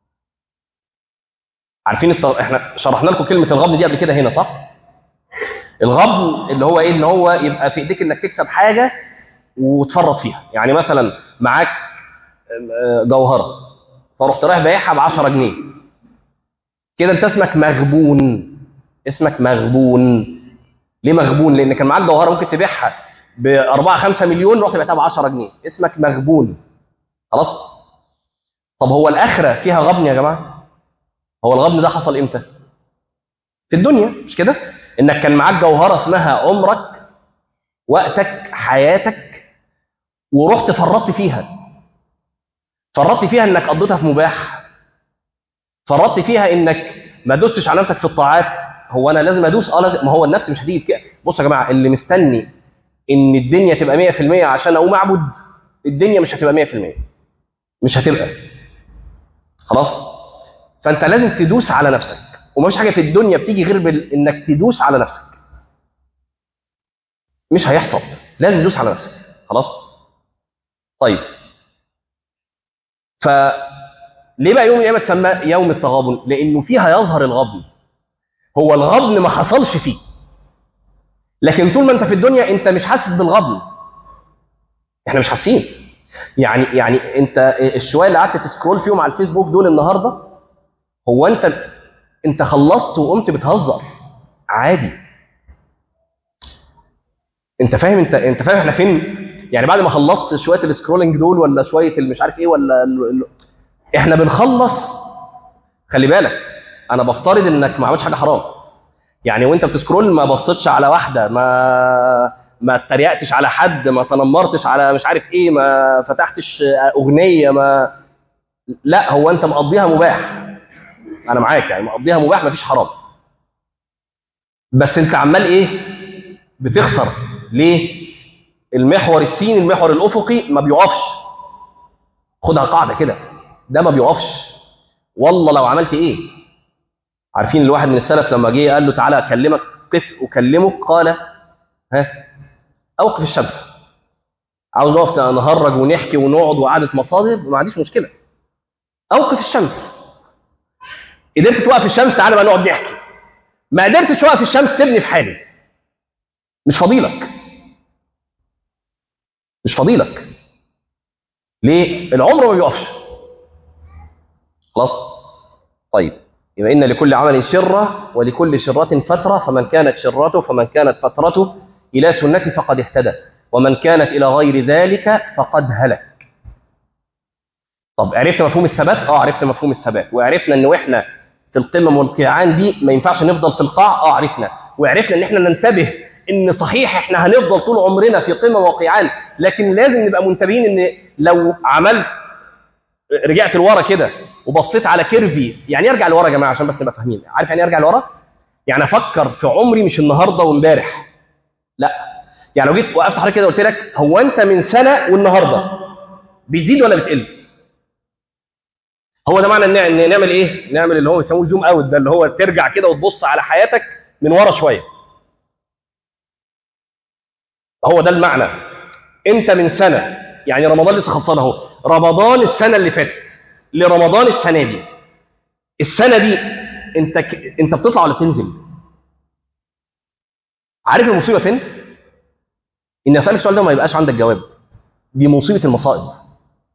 عارفين الت... احنا شرحنا لكم كلمه الغبن دي قبل كده هنا صح الغبن اللي هو ايه ان هو يبقى في ايديك انك تكسب حاجه وتفرط فيها يعني مثلا معاك جوهره فرحت رايح بايعها ب 10 جنيه كده انت اسمك مغبون اسمك مغبون ليه مغبون لان كان معاك جوهره ممكن تبيعها ب 4 5 مليون رحت بعتها ب 10 جنيه اسمك مغبون خلاص طب هو الاخره فيها غبن يا جماعه هو الغبن ده حصل امتى في الدنيا مش كده انك كان معاك جوهره اسمها عمرك وقتك حياتك ورحت فرطت فيها فرطت فيها انك قضيتها في مباح فرطت فيها انك ما دوستش على نفسك في الطاعات هو انا لازم ادوس اه لازم ما هو النفس مش هتيجي كده بصوا يا جماعه اللي مستني ان الدنيا تبقى 100% عشان اقوم اعبد الدنيا مش هتبقى 100% مش هتبقى خلاص فانت لازم تدوس على نفسك ومفيش حاجه في الدنيا بتيجي غير بال... انك تدوس على نفسك مش هيحصل لازم تدوس على نفسك خلاص طيب ف ليه بقى يوم القيامه تسمى يوم التغابن لانه فيها يظهر الغبن هو الغبن ما حصلش فيه لكن طول ما انت في الدنيا انت مش حاسس بالغبن احنا مش حاسين يعني يعني انت الشويه اللي قعدت تسكرول فيهم على الفيسبوك دول النهارده هو انت انت خلصت وقمت بتهزر عادي انت فاهم انت انت فاهم احنا فين يعني بعد ما خلصت شويه السكرولنج دول ولا شويه المش عارف ايه ولا ال... ال... احنا بنخلص خلي بالك انا بفترض انك ما عملتش حاجه حرام يعني وانت بتسكرول ما بصيتش على واحده ما ما اتريقتش على حد ما تنمرتش على مش عارف ايه ما فتحتش اغنيه ما لا هو انت مقضيها مباح انا معاك يعني مقضيها مباح مفيش حرام بس انت عمال ايه بتخسر ليه المحور السيني المحور الافقي ما بيقفش خدها قاعده كده ده ما بيقفش والله لو عملت ايه عارفين الواحد من السلف لما جه قال له تعالى اكلمك قف اكلمك قال ها اوقف الشمس عاوز نقف نهرج ونحكي ونقعد وقعده مصادر ما عنديش مشكله اوقف الشمس قدرت توقف الشمس تعالى بقى نقعد نحكي ما قدرتش توقف الشمس سيبني في حالي مش فضيلك مش فضيلك ليه العمر ما بيقفش خلاص طيب يبقى ان لكل عمل شره ولكل شره فتره فمن كانت شرته فمن كانت فترته الى سنتي فقد اهتدى ومن كانت الى غير ذلك فقد هلك طب عرفت مفهوم الثبات اه عرفت مفهوم الثبات وعرفنا ان واحنا في القمم والقيعان دي ما ينفعش نفضل في القاع اه عرفنا وعرفنا ان احنا ننتبه ان صحيح احنا هنفضل طول عمرنا في قمم وقيعان لكن لازم نبقى منتبهين ان لو عملت رجعت لورا كده وبصيت على كيرفي يعني ارجع لورا يا جماعه عشان بس نبقى فاهمين عارف يعني ارجع لورا يعني افكر في عمري مش النهارده وامبارح لا يعني لو جيت وقفت حضرتك كده قلت لك هو انت من سنه والنهارده بتزيد ولا بتقل هو ده معنى ان نعمل ايه نعمل اللي هو يسموه زوم اوت ده اللي هو ترجع كده وتبص على حياتك من ورا شويه هو ده المعنى انت من سنه يعني رمضان لسه خلصان اهو رمضان السنه اللي فاتت لرمضان السنه دي السنه دي انت ك... انت بتطلع ولا بتنزل عارف المصيبه فين ان اسالك السؤال ده ما يبقاش عندك جواب دي مصيبه المصائب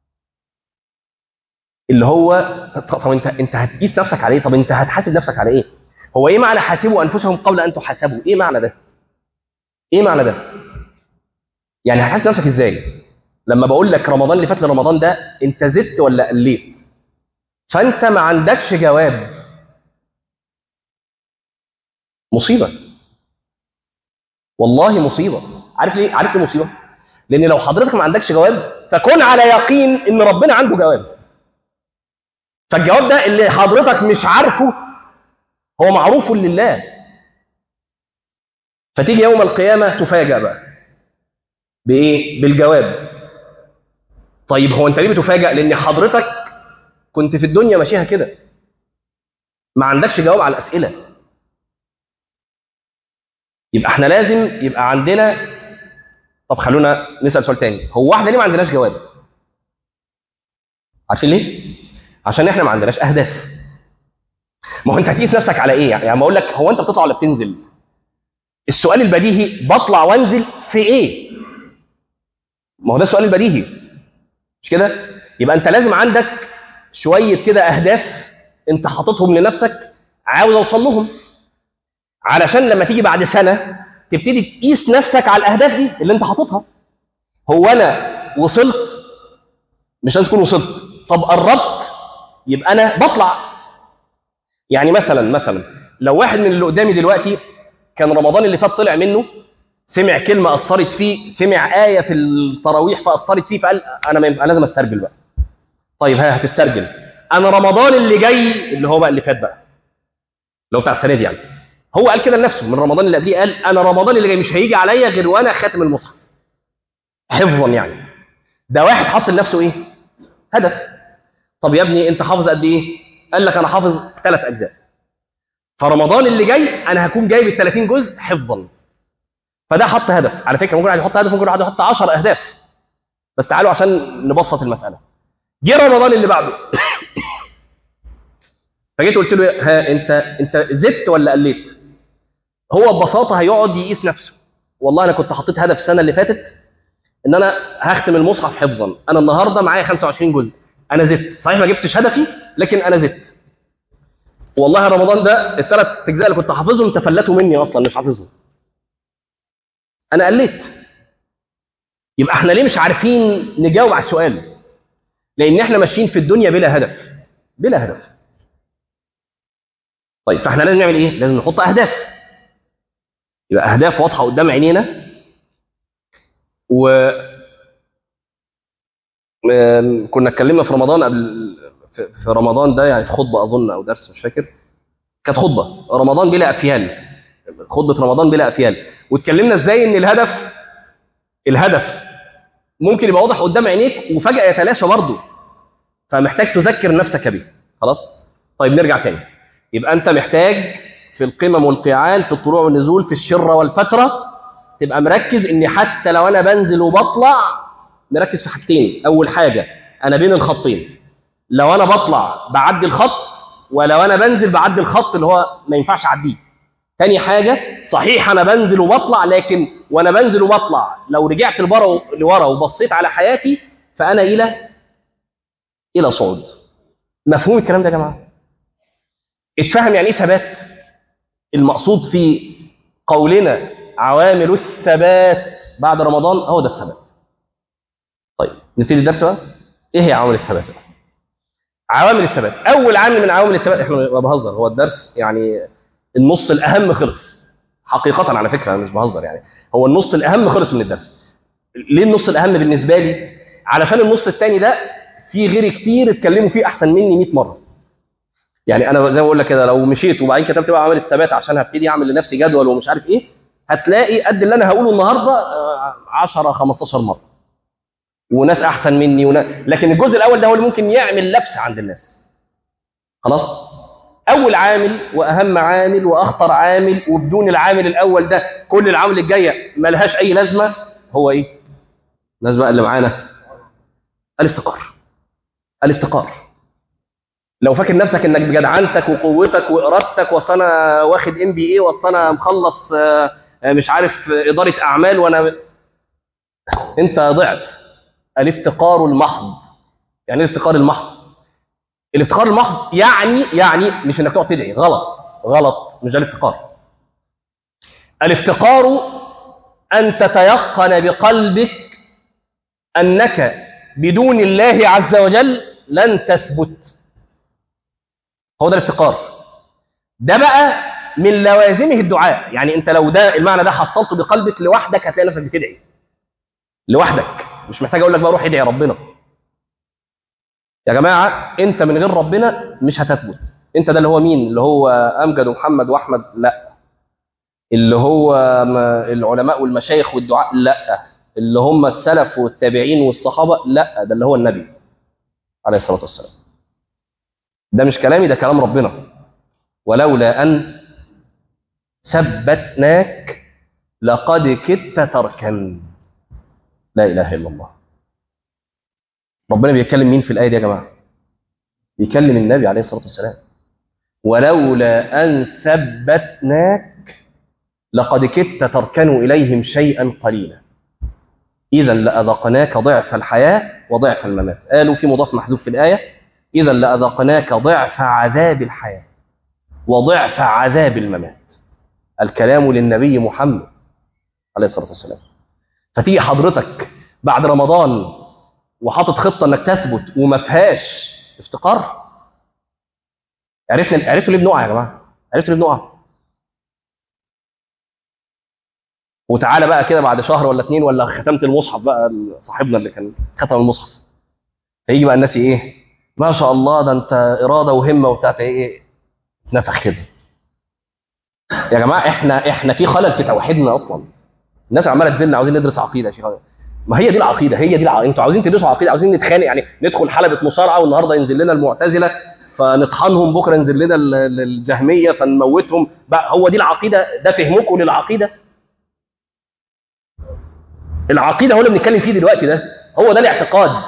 اللي هو طب انت انت هتقيس نفسك على ايه طب انت هتحاسب نفسك على ايه هو ايه معنى حاسبوا انفسهم قبل ان تحاسبوا ايه معنى ده ايه معنى ده يعني هتحاسب نفسك ازاي لما بقول لك رمضان اللي فات لرمضان ده انت زدت ولا قليت فانت ما عندكش جواب مصيبه والله مصيبه عارف ليه عارف ليه مصيبه لان لو حضرتك ما عندكش جواب فكن على يقين ان ربنا عنده جواب فالجواب ده اللي حضرتك مش عارفه هو معروف لله فتيجي يوم القيامه تفاجأ بقى بايه بالجواب طيب هو انت ليه بتفاجأ لان حضرتك كنت في الدنيا ماشيها كده ما عندكش جواب على الاسئله يبقى احنا لازم يبقى عندنا طب خلونا نسال سؤال تاني هو احنا ليه ما عندناش جواب عارفين ليه عشان احنا ما عندناش اهداف ما هو انت هتقيس نفسك على ايه يعني ما اقول لك هو انت بتطلع ولا بتنزل السؤال البديهي بطلع وانزل في ايه ما هو ده السؤال البديهي مش كده يبقى انت لازم عندك شويه كده اهداف انت حاططهم لنفسك عاوز اوصل لهم علشان لما تيجي بعد سنه تبتدي تقيس نفسك على الاهداف دي اللي انت حاططها هو انا وصلت مش لازم تكون وصلت طب قربت يبقى انا بطلع يعني مثلا مثلا لو واحد من اللي قدامي دلوقتي كان رمضان اللي فات طلع منه سمع كلمه اثرت فيه سمع ايه في التراويح فاثرت فيه فقال انا ما ينفع لازم استرجل بقى طيب ها هتسترجل انا رمضان اللي جاي اللي هو بقى اللي فات بقى اللي هو بتاع السنه دي يعني هو قال كده لنفسه من رمضان اللي قبليه قال انا رمضان اللي جاي مش هيجي عليا غير وانا خاتم المصحف حفظا يعني ده واحد حاطط لنفسه ايه هدف طب يا ابني انت حافظ قد ايه قال لك انا حافظ ثلاث اجزاء فرمضان اللي جاي انا هكون جايب ال 30 جزء حفظا فده حط هدف على فكره ممكن واحد يحط هدف ممكن واحد يحط 10 اهداف بس تعالوا عشان نبسط المساله جه رمضان اللي بعده فجيت قلت له ها انت انت زدت ولا قليت هو ببساطه هيقعد يقيس نفسه والله انا كنت حطيت هدف السنه اللي فاتت ان انا هختم المصحف حفظا انا النهارده معايا 25 جزء انا زدت صحيح ما جبتش هدفي لكن انا زدت والله رمضان ده الثلاث اجزاء اللي كنت حافظهم تفلتوا مني اصلا مش حافظهم انا قلت يبقى احنا ليه مش عارفين نجاوب على السؤال لان احنا ماشيين في الدنيا بلا هدف بلا هدف طيب فاحنا لازم نعمل ايه لازم نحط اهداف يبقى اهداف واضحه قدام عينينا و م- كنا اتكلمنا في رمضان قبل في في رمضان ده يعني في خطبه اظن او درس مش فاكر كانت خطبه رمضان بلا افيال خطبه رمضان بلا افيال واتكلمنا ازاي ان الهدف الهدف ممكن يبقى واضح قدام عينيك وفجاه يتلاشى برضه فمحتاج تذكر نفسك به خلاص طيب نرجع تاني يبقى انت محتاج في القمم والقيعان في الطلوع والنزول في الشره والفتره تبقى مركز ان حتى لو انا بنزل وبطلع مركز في حاجتين اول حاجه انا بين الخطين لو انا بطلع بعدي الخط ولو انا بنزل بعدي الخط اللي هو ما ينفعش اعديه تاني حاجه صحيح انا بنزل وبطلع لكن وانا بنزل وبطلع لو رجعت لورا لورا وبصيت على حياتي فانا الى الى صعود مفهوم الكلام ده يا جماعه اتفهم يعني ايه ثبات المقصود في قولنا عوامل الثبات بعد رمضان هو ده الثبات طيب نبتدي الدرس بقى ايه هي عوامل الثبات عوامل الثبات اول عامل من عوامل الثبات احنا ما بهزر هو الدرس يعني النص الاهم خلص حقيقه على فكره انا مش بهزر يعني هو النص الاهم خلص من الدرس ليه النص الاهم بالنسبه لي علشان النص الثاني ده في غيري كتير اتكلموا فيه احسن مني 100 مره يعني انا زي ما بقول لك كده لو مشيت وبعدين كتبت بقى عوامل الثبات عشان هبتدي اعمل لنفسي جدول ومش عارف ايه هتلاقي قد اللي انا هقوله النهارده آه، 10 15 مره وناس احسن مني وناس لكن الجزء الاول ده هو اللي ممكن يعمل لبس عند الناس خلاص اول عامل واهم عامل واخطر عامل وبدون العامل الاول ده كل العوامل الجايه ملهاش اي لازمه هو ايه الناس بقى اللي معانا الافتقار الافتقار لو فاكر نفسك انك بجدعنتك وقوتك وارادتك واصل انا واخد ام بي اي واصل انا مخلص آه، آه، مش عارف آه، اداره اعمال وانا انت ضعت الافتقار المحض يعني ايه الافتقار المحض الافتقار المحض يعني يعني مش انك تقعد تدعي غلط غلط مش ده الافتقار الافتقار ان تتيقن بقلبك انك بدون الله عز وجل لن تثبت هو ده الافتقار ده بقى من لوازمه الدعاء يعني انت لو ده المعنى ده حصلته بقلبك لوحدك هتلاقي نفسك بتدعي لوحدك مش محتاج اقول لك بقى روح ادعي ربنا يا جماعه انت من غير ربنا مش هتثبت انت ده اللي هو مين اللي هو امجد ومحمد واحمد لا اللي هو ما- العلماء والمشايخ والدعاء لا اللي هم السلف والتابعين والصحابه لا ده اللي هو النبي عليه الصلاه والسلام ده مش كلامي ده كلام ربنا ولولا ان ثبتناك لقد كدت تركن لا اله الا الله ربنا بيتكلم مين في الايه دي يا جماعه بيكلم النبي عليه الصلاه والسلام ولولا ان ثبتناك لقد كدت تركن اليهم شيئا قليلا اذا لاذقناك ضعف الحياه وضعف الممات قالوا في مضاف محذوف في الايه اذا لاذقناك ضعف عذاب الحياه وضعف عذاب الممات الكلام للنبي محمد عليه الصلاه والسلام فتيجي حضرتك بعد رمضان وحاطط خطه انك تثبت وما فيهاش افتقار عرفنا عرفتوا ليه بنقع يا جماعه عرفتوا ليه بنقع وتعالى بقى كده بعد شهر ولا اتنين ولا ختمت المصحف بقى صاحبنا اللي كان ختم المصحف هيجي بقى الناس ايه ما شاء الله ده انت اراده وهمه وبتاع ايه نفخ كده يا جماعه احنا احنا في خلل في توحيدنا اصلا الناس عماله تزن عاوزين ندرس عقيده يا شيخ ما هي دي العقيده هي دي العقيده انتوا عاوزين تدرسوا عقيده عاوزين نتخانق يعني ندخل حلبه مصارعه والنهارده ينزل لنا المعتزله فنطحنهم بكره ينزل لنا ال- ال- الجهميه فنموتهم بقى هو دي العقيده ده فهمكم للعقيده العقيده هو اللي بنتكلم فيه دلوقتي ده هو ده الاعتقاد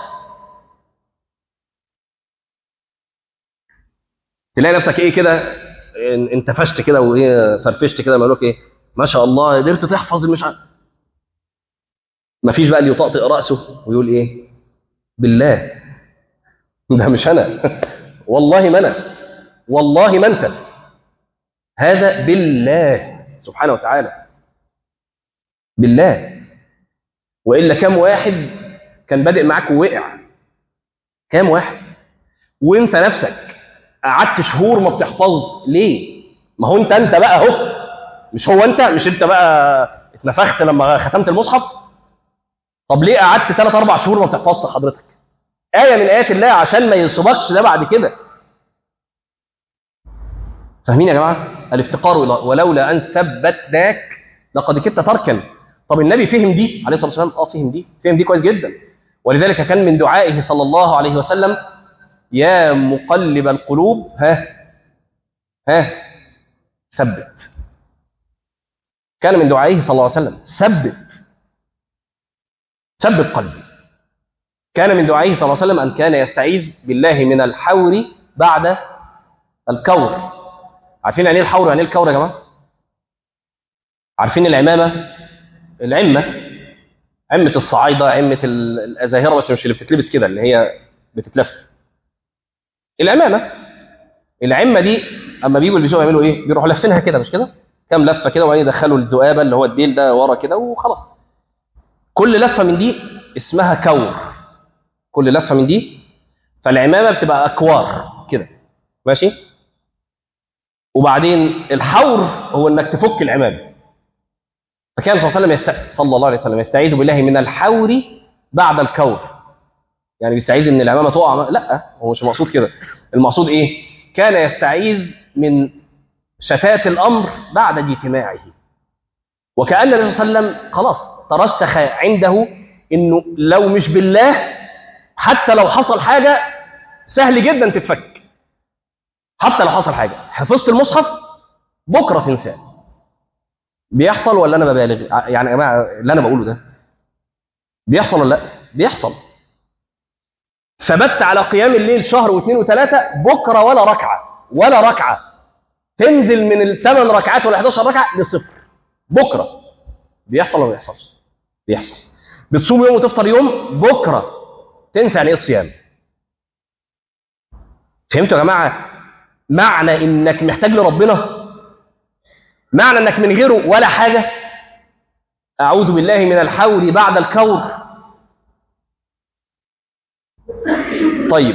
تلاقي نفسك ايه كده إن- انتفشت كده وايه فرفشت كده مالوك ايه ما شاء الله قدرت تحفظ مش عارف ما فيش بقى اللي يطقطق راسه ويقول ايه بالله ده مش انا والله ما انا والله ما انت هذا بالله سبحانه وتعالى بالله والا كام واحد كان بادئ معاك ووقع كام واحد وانت نفسك قعدت شهور ما بتحفظ ليه ما هو انت انت بقى اهو مش هو انت مش انت بقى اتنفخت لما ختمت المصحف طب ليه قعدت ثلاث اربع شهور ما بتحفظش حضرتك ايه من ايات الله عشان ما ينصبكش ده بعد كده فاهمين يا جماعه الافتقار الى ولولا ان ثبتناك لقد كدت تركا طب النبي فهم دي عليه الصلاه والسلام اه فهم دي فهم دي كويس جدا ولذلك كان من دعائه صلى الله عليه وسلم يا مقلب القلوب ها ها ثبت كان من دعائه صلى الله عليه وسلم ثبت ثبت قلبي كان من دعائه صلى الله عليه وسلم أن كان يستعيذ بالله من الحور بعد الكور عارفين يعني ايه الحور يعني ايه الكور يا جماعه عارفين العمامه العمه عمه الصعايده عمه ال- الازاهره بس مش اللي بتتلبس كده اللي هي بتتلف العمامه العمه دي اما بيجوا يلبسوها يعملوا ايه بيروحوا لافينها كده مش كده كام لفه كده وبعدين يدخلوا الذؤابه اللي هو الديل ده ورا كده وخلاص كل لفه من دي اسمها كور كل لفه من دي فالعمامه بتبقى اكوار كده ماشي وبعدين الحور هو انك تفك العمامه فكان صلى الله عليه وسلم يست... صلى الله عليه وسلم يستعيذ بالله من الحور بعد الكور يعني بيستعيذ ان العمامه تقع لا هو مش المقصود كده المقصود ايه كان يستعيذ من شتات الامر بعد اجتماعه وكان النبي صلى الله عليه وسلم خلاص ترسخ عنده انه لو مش بالله حتى لو حصل حاجه سهل جدا تتفك حتى لو حصل حاجه حفظت المصحف بكره تنساه بيحصل ولا انا ببالغ يعني يا جماعه اللي انا بقوله ده بيحصل ولا لا بيحصل ثبت على قيام الليل شهر واثنين وثلاثه بكره ولا ركعه ولا ركعه تنزل من الثمان ركعات ولا 11 ركعه لصفر بكره بيحصل ولا ما بيحصلش بيحصل بتصوم يوم وتفطر يوم بكره تنسى يعني ايه الصيام فهمتوا يا جماعه معنى انك محتاج لربنا معنى انك من غيره ولا حاجه اعوذ بالله من الحول بعد الكور طيب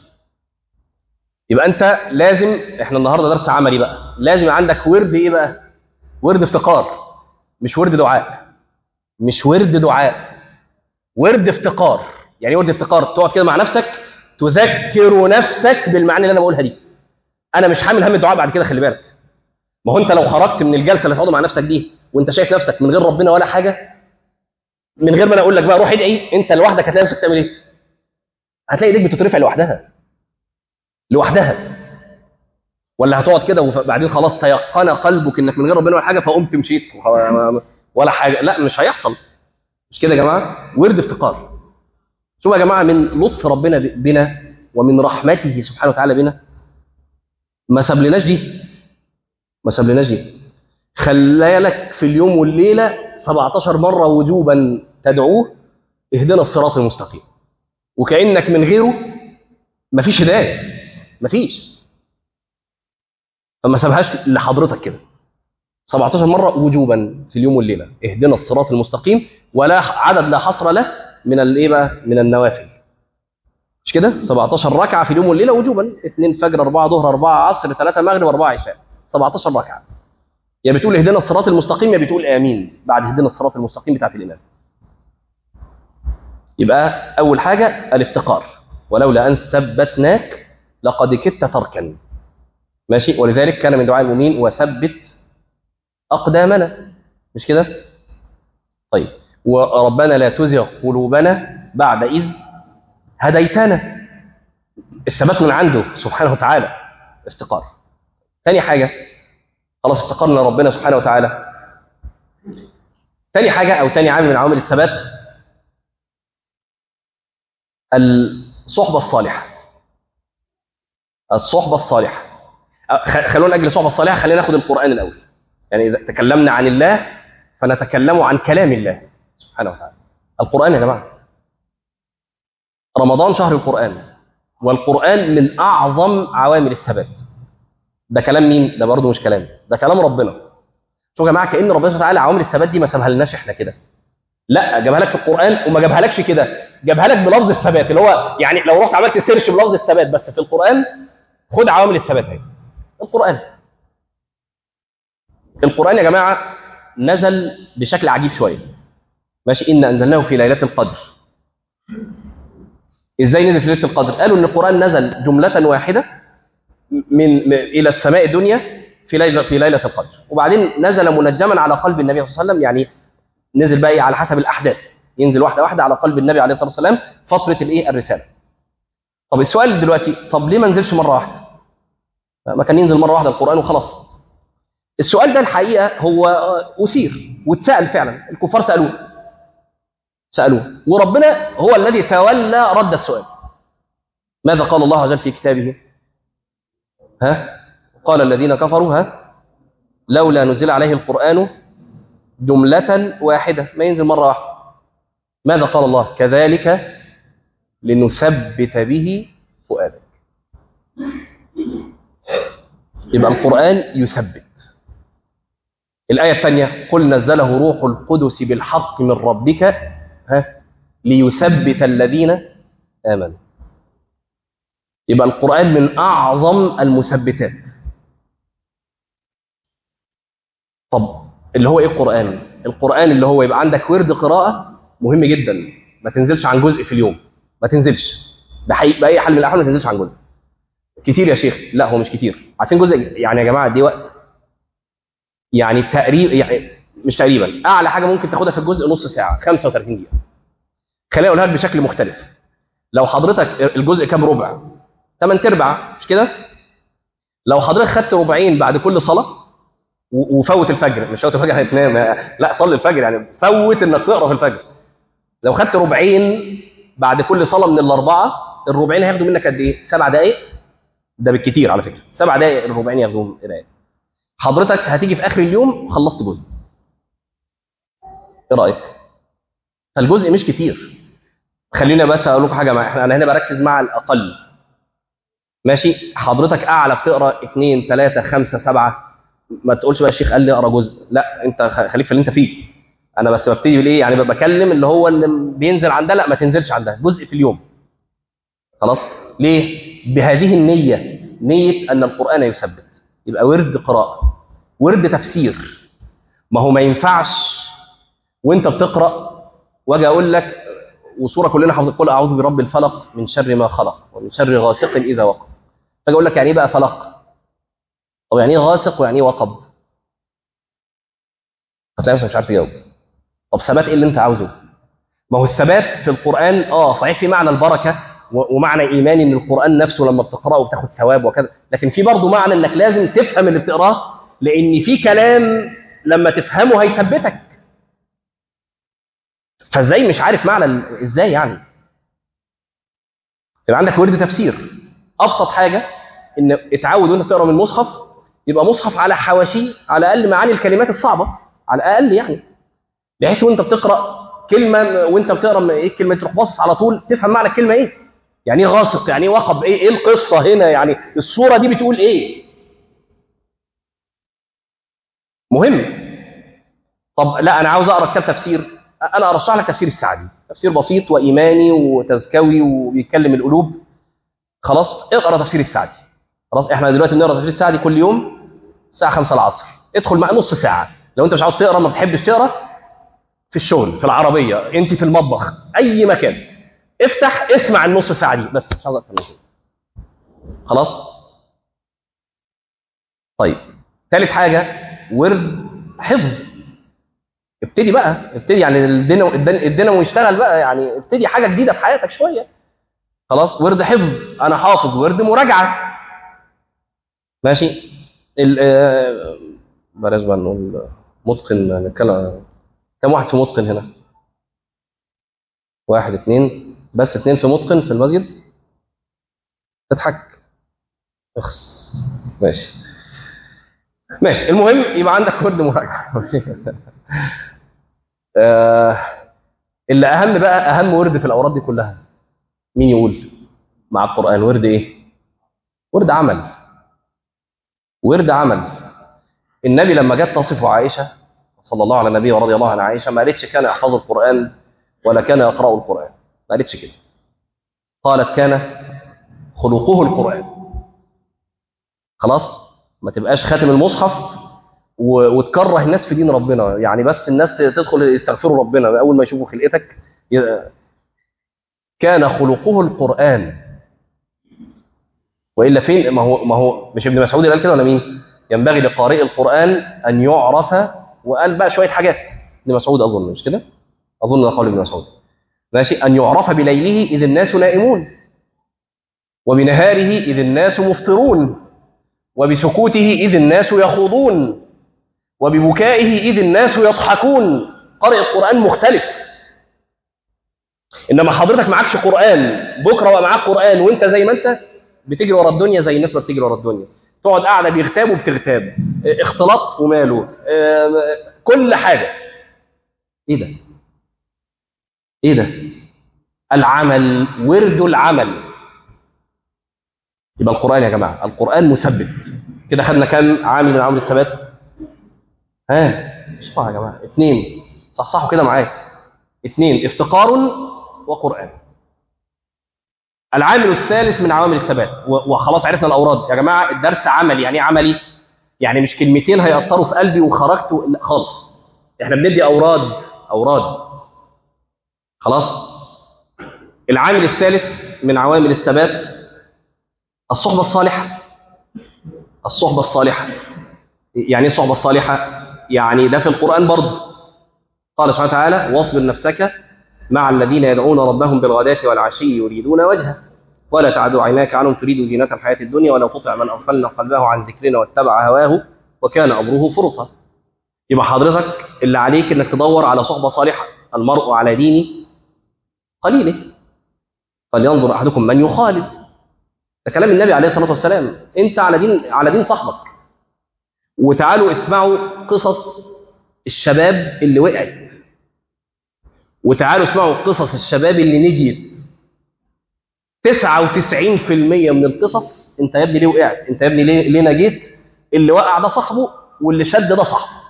يبقى انت لازم احنا النهارده درس عملي بقى لازم يبقى عندك ورد ايه بقى ورد افتقار مش ورد دعاء مش ورد دعاء ورد افتقار يعني ايه ورد افتقار تقعد كده مع نفسك تذكر نفسك بالمعاني اللي انا بقولها دي انا مش حامل هم الدعاء بعد كده خلي بالك ما هو انت لو خرجت من الجلسه اللي هتقعد مع نفسك دي وانت شايف نفسك من غير ربنا ولا حاجه من غير ما انا اقول لك بقى روح ادعي انت لوحدك هتلاقي نفسك تعمل ايه هتلاقي ايديك بتترفع لوحدها لوحدها ولا هتقعد كده وبعدين خلاص تيقن قلبك انك من غير ربنا ولا حاجه فقمت مشيت ولا حاجه لا مش هيحصل مش كده يا جماعه ورد افتقار شوفوا يا جماعه من لطف ربنا بنا ومن رحمته سبحانه وتعالى بنا ما سابلناش دي ما سابلناش دي خلالك في اليوم والليله 17 مره وجوبا تدعوه اهدنا الصراط المستقيم وكانك من غيره مفيش هدايه مفيش فما سابهاش لحضرتك كده 17 مره وجوبا في اليوم والليله اهدنا الصراط المستقيم ولا عدد لا حصر له من الايه بقى من النوافل مش كده 17 ركعه في اليوم والليله وجوبا اثنين فجر اربعه ظهر اربعه عصر ثلاثه مغرب اربعه عشاء 17 ركعه يا بتقول اهدنا الصراط المستقيم يا بتقول امين بعد اهدنا الصراط المستقيم بتاعت الامام يبقى اول حاجه الافتقار ولولا ان ثبتناك لقد كدت تركا ماشي ولذلك كان من دعاء المؤمنين وثبت اقدامنا مش كده طيب وربنا لا تزغ قلوبنا بعد اذ هديتنا الثبات من عنده سبحانه وتعالى افتقار ثاني حاجه خلاص افتقرنا ربنا سبحانه وتعالى تاني حاجه او تاني عامل من عوامل الثبات الصحبه الصالحه الصحبه الصالحه أ- خ- خلونا اجل الصحبه الصالحه خلينا ناخد القران الاول يعني اذا تكلمنا عن الله فنتكلم عن كلام الله سبحانه وتعالى القران يا جماعه رمضان شهر القران والقران من اعظم عوامل الثبات ده كلام مين ده برضه مش كلام ده كلام ربنا شوفوا يا جماعه كان ربنا سبحانه وتعالى عوامل الثبات دي ما سابها لناش احنا كده لا جابها لك في القران وما جابها لكش كده جابها لك بلفظ الثبات اللي هو يعني لو رحت عملت سيرش بلفظ الثبات بس في القران خد عوامل الثبات اهي القران القران يا جماعه نزل بشكل عجيب شويه ماشي ان انزلناه في ليله القدر ازاي نزل في ليله القدر قالوا ان القران نزل جمله واحده من من- الى السماء الدنيا في ليله في ليله القدر وبعدين نزل منجما على قلب النبي صلى الله عليه وسلم يعني نزل بقى إيه على حسب الاحداث ينزل واحده واحده على قلب النبي عليه الصلاه والسلام فتره الايه الرساله طب السؤال دلوقتي طب ليه ما نزلش مره واحده ما كان ينزل مره واحده القران وخلاص السؤال ده الحقيقه هو اثير واتسال فعلا الكفار سالوه سالوه وربنا هو الذي تولى رد السؤال ماذا قال الله عز وجل في كتابه ها قال الذين كفروا ها لولا نزل عليه القرآن جملة واحدة ما ينزل مرة واحدة ماذا قال الله كذلك لنثبت به فؤادك يبقى القرآن يثبت الآية الثانية قل نزله روح القدس بالحق من ربك ها ليثبت الذين آمنوا يبقى القرآن من أعظم المثبتات طب اللي هو إيه القرآن؟ القرآن اللي هو يبقى عندك ورد قراءة مهم جدا ما تنزلش عن جزء في اليوم ما تنزلش بحقيقة بأي حال من الأحوال ما تنزلش عن جزء كتير يا شيخ لا هو مش كتير عارفين جزء يعني يا جماعة دي وقت يعني تقريبا يعني مش تقريبا أعلى حاجة ممكن تاخدها في الجزء نص ساعة 35 دقيقة خليني أقولها لك بشكل مختلف لو حضرتك الجزء كام ربع 8 ارباع مش كده لو حضرتك خدت ربعين بعد كل صلاه و- وفوت الفجر مش فوت الفجر هتنام لا صلي الفجر يعني فوت انك تقرا في الفجر لو خدت ربعين بعد كل صلاه من الاربعه الربعين هياخدوا منك قد ايه؟ سبع دقائق ده بالكتير على فكره سبع دقائق الربعين ياخدوهم قرايه حضرتك هتيجي في اخر اليوم خلصت جزء ايه رايك؟ فالجزء مش كتير خلينا بس اقول لكم حاجه مع احنا انا هنا بركز مع الاقل ماشي حضرتك اعلى بتقرا 2 3 5 7 ما تقولش بقى الشيخ قال لي اقرا جزء لا انت خ- خليك في اللي انت فيه انا بس ببتدي بالايه يعني بكلم اللي هو اللي بينزل عندها لا ما تنزلش عندها جزء في اليوم خلاص ليه بهذه النيه نيه ان القران يثبت يبقى ورد قراءه ورد تفسير ما هو ما ينفعش وانت بتقرا واجي اقول لك وصوره كلنا حافظين قل اعوذ برب الفلق من شر ما خلق ومن شر غاسق اذا وقب فاجي اقول لك يعني ايه بقى فلق طب يعني ايه غاسق ويعني ايه وقب هتلاقي نفسك مش عارف تجاوب طب ثبات ايه اللي انت عاوزه ما هو الثبات في القران اه صحيح في معنى البركه و- ومعنى ايماني ان القران نفسه لما بتقراه بتاخد ثواب وكذا لكن في برضه معنى انك لازم تفهم اللي بتقراه لان في كلام لما تفهمه هيثبتك فازاي مش عارف معنى ال- ازاي يعني يبقى عندك ورد تفسير ابسط حاجه ان اتعود وانت بتقرا من المصحف يبقى مصحف على حواشيه على الاقل معاني الكلمات الصعبه على الاقل يعني بحيث وانت بتقرا كلمه وانت بتقرا من ايه الكلمه تروح باصص على طول تفهم معنى الكلمه ايه يعني ايه غاسق يعني ايه وقب ايه ايه القصه هنا يعني الصوره دي بتقول ايه مهم طب لا انا عاوز اقرا كتاب تفسير انا ارشح لك تفسير السعدي تفسير بسيط وايماني وتزكوي وبيتكلم القلوب خلاص اقرا تفسير السعدي خلاص احنا دلوقتي بنقرا تفسير السعدي كل يوم الساعه 5 العصر ادخل مع نص ساعه لو انت مش عاوز تقرا ما بتحبش تقرا في الشغل في العربيه انت في المطبخ اي مكان افتح اسمع النص ساعه دي بس مش عاوز اكتر من كده خلاص طيب ثالث حاجه ورد حفظ ابتدي بقى ابتدي يعني الدينامو الدينامو يشتغل بقى يعني ابتدي حاجه جديده في حياتك شويه خلاص ورد حفظ انا حافظ ورد مراجعه ماشي ال آه، بلاش بقى نقول متقن نتكلم كم واحد في متقن هنا واحد اثنين بس اثنين في متقن في المسجد تضحك اخس ماشي ماشي المهم يبقى عندك ورد مراجعه آه اللي اهم بقى اهم ورد في الاوراد دي كلها مين يقول مع القران ورد ايه ورد عمل ورد عمل النبي لما جت تصف عائشه صلى الله على النبي ورضي الله عن عائشه ما قالتش كان يحفظ القران ولا كان يقرا القران ما قالتش كده قالت كان خلقه القران خلاص ما تبقاش خاتم المصحف و... وتكره الناس في دين ربنا يعني بس الناس تدخل يستغفروا ربنا اول ما يشوفوا خلقتك ي... كان خلقه القران والا فين ما هو ما هو مش ابن مسعود اللي قال كده ولا مين ينبغي لقارئ القران ان يعرف وقال بقى شويه حاجات ابن مسعود اظن مش كده اظن ده قول ابن مسعود ماشي ان يعرف بليله اذ الناس نائمون وبنهاره اذ الناس مفطرون وبسكوته إذ الناس يخوضون وببكائه إذ الناس يضحكون قارئ القرآن مختلف إنما حضرتك معكش قرآن بكرة بقى معاك قرآن وأنت زي ما أنت بتجري ورا الدنيا زي الناس ما بتجري ورا الدنيا تقعد قاعدة بيغتاب وبتغتاب اختلاط وماله كل حاجة إيه ده؟ إيه ده؟ العمل ورد العمل يبقى القرآن يا جماعة القرآن مثبت كده خدنا كام عامل من عوامل الثبات ها صح يا جماعة اثنين صحصحوا كده معايا اثنين افتقار وقرآن العامل الثالث من عوامل الثبات وخلاص عرفنا الأوراد يا جماعة الدرس عملي يعني ايه عملي يعني مش كلمتين هيأثروا في قلبي وخرجت لا خالص احنا بندي أوراد أوراد خلاص العامل الثالث من عوامل الثبات الصحبة الصالحة الصحبة الصالحة يعني ايه الصحبة الصالحة يعني ده في القرآن برضه قال سبحانه وتعالى واصبر نفسك مع الذين يدعون ربهم بالغداة والعشي يريدون وجهه ولا تعد عيناك عنهم تريد زينة الحياة الدنيا ولا تطع من أغفلنا قلبه عن ذكرنا واتبع هواه وكان أمره فرطا يبقى حضرتك اللي عليك انك تدور على صحبة صالحة المرء على دين قليله فلينظر أحدكم من يخالف ده كلام النبي عليه الصلاه والسلام انت على دين على دين صاحبك وتعالوا اسمعوا قصص الشباب اللي وقعت وتعالوا اسمعوا قصص الشباب اللي نجيت 99% من القصص انت يا ابني ليه وقعت انت يا ابني ليه, ليه نجيت اللي وقع ده صاحبه واللي شد ده صاحبه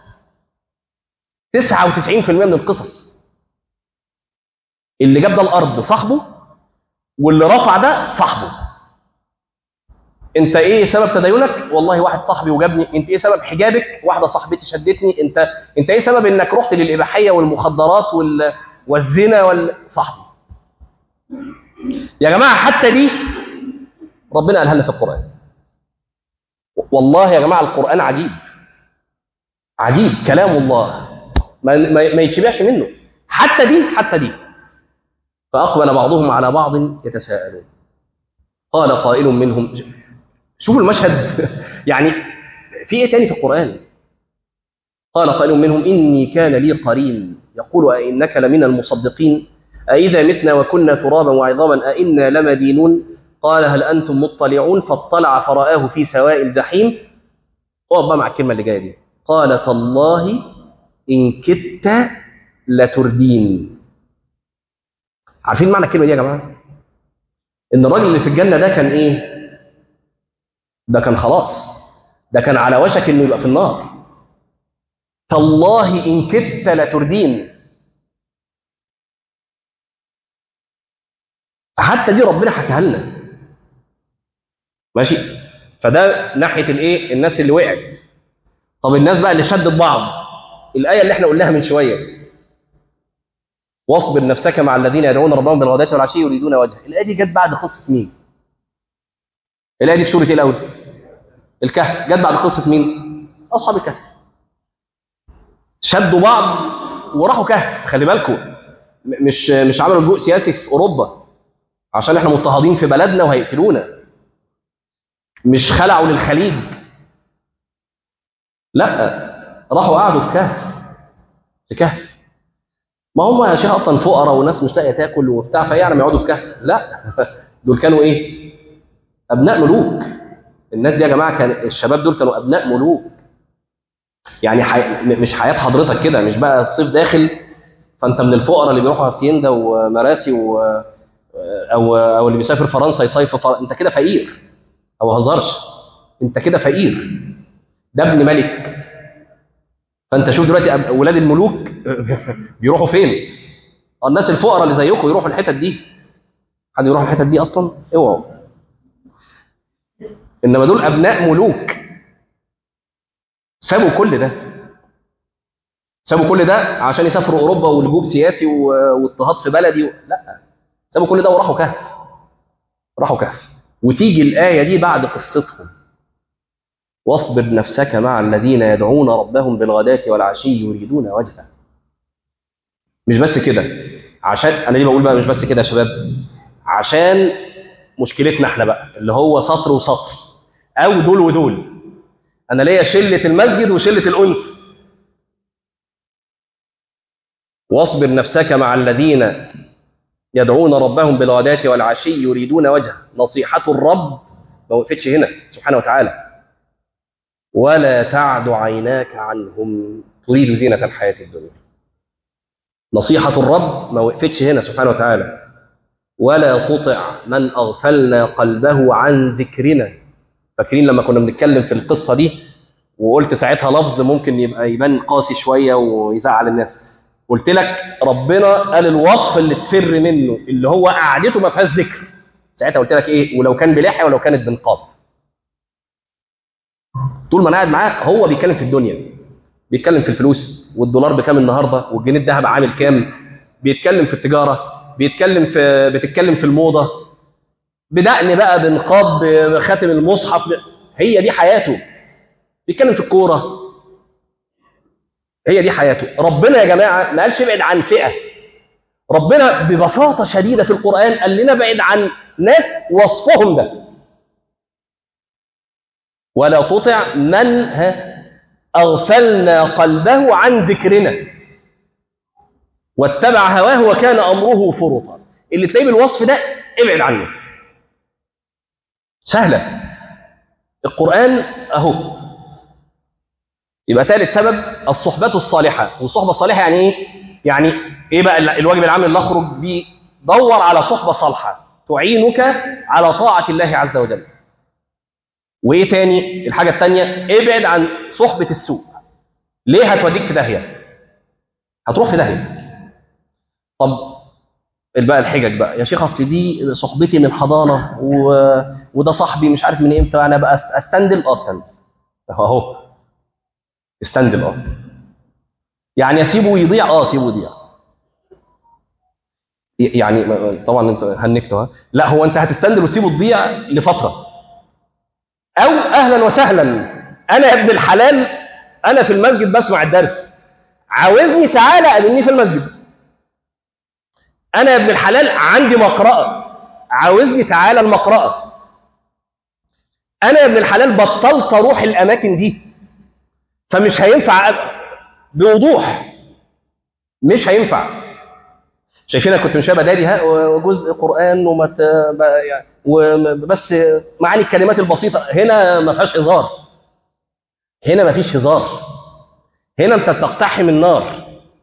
99% من القصص اللي جاب ده الارض صاحبه واللي رفع ده صاحبه انت ايه سبب تدينك والله واحد صاحبي وجابني انت ايه سبب حجابك واحده صاحبتي شدتني انت انت ايه سبب انك رحت للاباحيه والمخدرات وال... والزنا وال صاحبي يا جماعه حتى دي ربنا قالها لنا في القران والله يا جماعه القران عجيب عجيب كلام الله ما, ما, ما يتشبعش منه حتى دي حتى دي فاقبل بعضهم على بعض يتساءلون قال قائل منهم شوفوا المشهد يعني في ايه تاني في القرآن قال قائل منهم إني كان لي قرين يقول أئنك لمن المصدقين أئذا متنا وكنا ترابا وعظاما أئنا لمدينون قال هل أنتم مطلعون فاطلع فرآه في سواء الجحيم اقعد بقى مع الكلمة اللي جاية دي قال تالله إن كدت لتردين عارفين معنى الكلمة دي يا جماعة؟ إن الراجل اللي في الجنة ده كان إيه؟ ده كان خلاص ده كان على وشك انه يبقى في النار تالله ان كدت لتردين حتى دي ربنا حكاها لنا ماشي فده ناحيه الايه الناس اللي وقعت طب الناس بقى اللي شدت بعض الايه اللي احنا قلناها من شويه واصبر نفسك مع الذين يدعون ربهم بالغداة والعشي يريدون وجهه الايه دي جت بعد قصه مين الايه دي في سوره ايه الاول الكهف جت بعد قصه مين اصحاب الكهف شدوا بعض وراحوا كهف خلي بالكم مش مش عملوا لجوء سياسي في اوروبا عشان احنا مضطهدين في بلدنا وهيقتلونا مش خلعوا للخليج لا راحوا قعدوا في كهف في كهف ما هم يا شيخ اصلا فقراء وناس مش لاقيه تاكل وبتاع فيعني ما يقعدوا في كهف لا دول كانوا ايه ابناء ملوك الناس دي يا جماعه كان الشباب دول كانوا ابناء ملوك يعني حي... م- مش حياه حضرتك كده مش بقى الصيف داخل فانت من الفقراء اللي بيروحوا هاسيندا ومراسي و... او او اللي بيسافر فرنسا يصيف في فر... انت كده فقير او هزرش انت كده فقير ده ابن ملك فانت شوف دلوقتي أب- اولاد الملوك بيروحوا فين الناس الفقراء اللي زيكم يروحوا الحتت دي حد يروح الحتت دي اصلا اوعوا انما دول ابناء ملوك سابوا كل ده سابوا كل ده عشان يسافروا اوروبا ولجوب سياسي و- واضطهاد في بلدي و... لا سابوا كل ده وراحوا كهف راحوا كهف وتيجي الايه دي بعد قصتهم واصبر نفسك مع الذين يدعون ربهم بالغداة والعشي يريدون وجهه مش بس كده عشان انا ليه بقول بقى مش بس كده يا شباب عشان مشكلتنا احنا بقى اللي هو سطر وسطر او دول ودول انا ليا شله المسجد وشله الانس واصبر نفسك مع الذين يدعون ربهم بالغداة والعشي يريدون وجهه نصيحة الرب ما وقفتش هنا سبحانه وتعالى ولا تعد عيناك عنهم تريد زينة الحياة الدنيا نصيحة الرب ما وقفتش هنا سبحانه وتعالى ولا تطع من أغفلنا قلبه عن ذكرنا فاكرين لما كنا بنتكلم في القصة دي وقلت ساعتها لفظ ممكن يبقى يبان قاسي شوية ويزعل الناس قلت لك ربنا قال الوصف اللي تفر منه اللي هو قعدته ما فيهاش ذكر ساعتها قلت لك ايه ولو كان بلحية ولو كانت بنقاب طول ما انا قاعد معاه هو بيتكلم في الدنيا بيتكلم في الفلوس والدولار بكام النهارده والجنيه الذهب عامل كام بيتكلم في التجاره بيتكلم في بتتكلم في الموضه بدقن بقى بنقاب بخاتم المصحف هي دي حياته بيتكلم في الكوره هي دي حياته ربنا يا جماعه ما قالش ابعد عن فئه ربنا ببساطه شديده في القران قال لنا ابعد عن ناس وصفهم ده ولا تطع من ها أغفلنا قلبه عن ذكرنا واتبع هواه وكان أمره فرطا اللي تلاقيه بالوصف ده ابعد عنه سهلة القرآن أهو يبقى ثالث سبب الصحبة الصالحة والصحبة الصالحة يعني إيه؟ يعني إيه بقى الواجب العام اللي أخرج بيه دور على صحبة صالحة تعينك على طاعة الله عز وجل وايه تاني الحاجه الثانيه ابعد عن صحبه السوء ليه هتوديك في داهيه هتروح في داهيه طب بقى الحجج بقى يا شيخ اصل دي صحبتي من حضانه و... وده صاحبي مش عارف من امتى انا بقى استندل اه استندل اهو استندل اه يعني اسيبه يضيع اه اسيبه يضيع يعني طبعا انت هنكته ها لا هو انت هتستندل وتسيبه تضيع لفتره او اهلا وسهلا انا يا ابن الحلال انا في المسجد بسمع الدرس عاوزني تعالى قابلني في المسجد انا يا ابن الحلال عندي مقرأة عاوزني تعالى المقرأة انا يا ابن الحلال بطلت اروح الاماكن دي فمش هينفع أبقى. بوضوح مش هينفع شايفين انا كنت مش بدادي ها وجزء قران ومت يعني وبس معاني الكلمات البسيطه هنا ما فيهاش هزار هنا ما فيش هزار هنا انت بتقتحم النار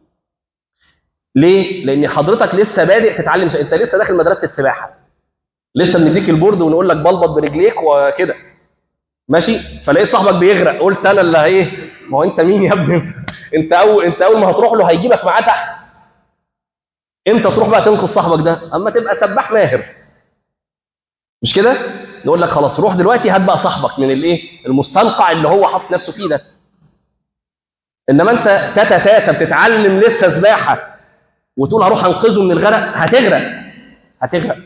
ليه لان حضرتك لسه بادئ تتعلم انت لسه داخل مدرسه السباحه لسه بنديك البورد ونقول لك بلبط برجليك وكده ماشي فلقيت صاحبك بيغرق قلت انا اللي ايه ما هو انت مين يا ابني انت اول انت اول ما هتروح له هيجيبك معاه تحت امتى تروح بقى تنقذ صاحبك ده اما تبقى سباح ماهر مش كده نقول لك خلاص روح دلوقتي هات بقى صاحبك من الايه المستنقع اللي هو حاطط نفسه فيه ده انما انت تاتا تاتا بتتعلم لسه سباحه وتقول هروح انقذه من الغرق هتغرق هتغرق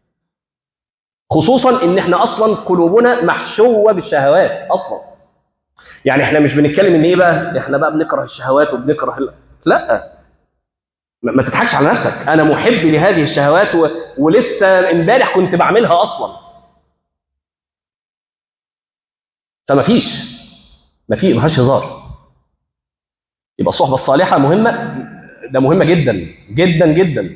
خصوصا ان احنا اصلا قلوبنا محشوه بالشهوات اصلا يعني احنا مش بنتكلم ان ايه بقى احنا بقى بنكره الشهوات وبنكره ال... لا ما تضحكش على نفسك انا محب لهذه الشهوات و... ولسه امبارح كنت بعملها اصلا فما فيش ما في ما فيهاش هزار يبقى الصحبه الصالحه مهمه ده مهمه جدا جدا جدا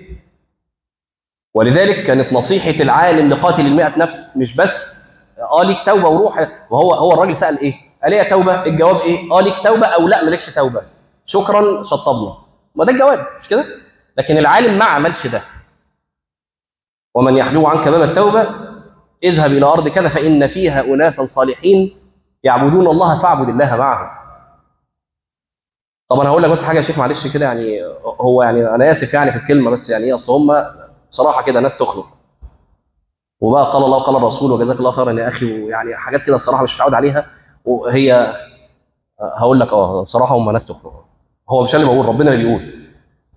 ولذلك كانت نصيحه العالم لقاتل المئة نفس مش بس اه ليك توبه وروح وهو هو الراجل سال ايه؟ قال ايه يا توبه؟ الجواب ايه؟ اه ليك توبه او لا مالكش توبه شكرا شطبنا ما ده الجواب مش كده؟ لكن العالم ما عملش ده ومن يحلو عنك باب التوبه اذهب الى ارض كذا فان فيها اناسا صالحين يعبدون الله فاعبد الله معهم طب انا هقول لك بس حاجه يا شيخ معلش كده يعني هو يعني انا اسف يعني في الكلمه بس يعني ايه اصل هم بصراحه كده ناس تخلق وبقى قال الله وقال الرسول وجزاك الله خيرا يا اخي ويعني حاجات كده الصراحه مش متعود عليها وهي هقول لك اه بصراحه هم ناس تخلق هو مش انا اللي بقول ربنا اللي بيقول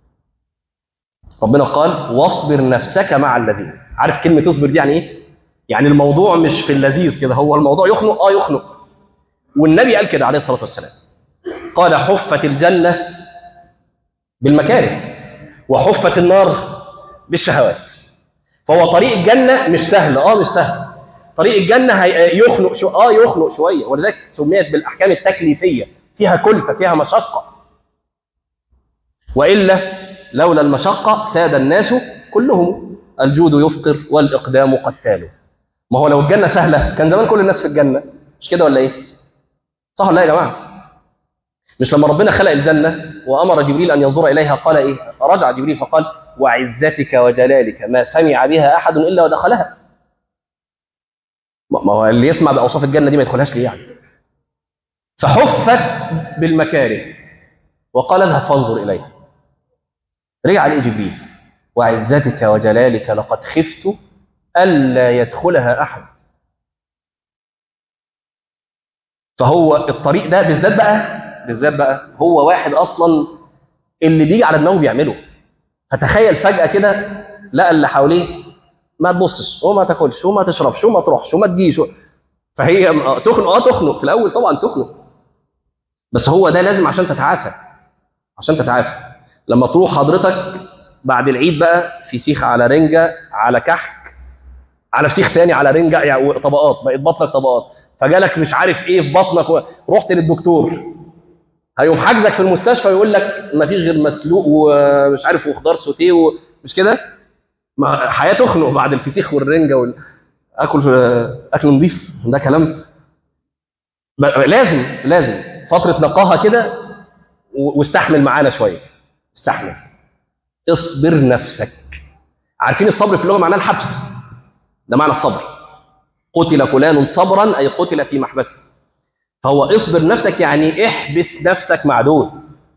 ربنا قال واصبر نفسك مع الذين عارف كلمه تصبر دي يعني ايه يعني الموضوع مش في اللذيذ كده هو الموضوع يخنق اه يخنق والنبي قال كده عليه الصلاه والسلام قال حفت الجنه بالمكاره وحفت النار بالشهوات فهو طريق الجنه مش سهل اه مش سهل طريق الجنه هي- يخنق شو اه يخنق شويه ولذلك سميت بالاحكام التكليفيه فيها كلفه فيها مشقه والا لولا المشقه ساد الناس كلهم الجود يفقر والاقدام قتال ما هو لو الجنه سهله كان زمان كل الناس في الجنه مش كده ولا ايه صح ولا لا يا جماعه مش لما ربنا خلق الجنه وامر جبريل ان ينظر اليها قال ايه رجع جبريل فقال وعزتك وجلالك ما سمع بها احد الا ودخلها ما ما هو اللي يسمع باوصاف الجنه دي ما يدخلهاش ليه يعني فحفت بالمكاره وقال اذهب فانظر اليها رجع عليه جبريل وعزتك وجلالك لقد خفت الا يدخلها احد فهو الطريق ده بالذات بقى بالذات بقى هو واحد اصلا اللي بيجي على دماغه بيعمله فتخيل فجاه كده لقى اللي حواليه ما تبصش وما تاكلش وما تشربش وما تروحش وما تجيش و... فهي آه، تخنق اه تخنق في الاول طبعا تخنق بس هو ده لازم عشان تتعافى عشان تتعافى لما تروح حضرتك بعد العيد بقى في سيخ على رنجه على كحك على فسيخ تاني على رنجه يعني طبقات بقت بطنك طبقات فجالك مش عارف ايه في بطنك و... رحت للدكتور هيقوم حاجزك في المستشفى ويقول لك ما فيش غير مسلوق ومش عارف وخضار سوتيه ومش كده ما حياه تخنق بعد الفسيخ والرنجه وال... اكل اكل نظيف ده كلام ب- لازم لازم فتره نقاهه كده و- واستحمل معانا شويه استحمل اصبر نفسك عارفين الصبر في اللغه معناه الحبس ده معنى الصبر قتل فلان صبرا اي قتل في محبسه فهو اصبر نفسك يعني احبس نفسك مع دول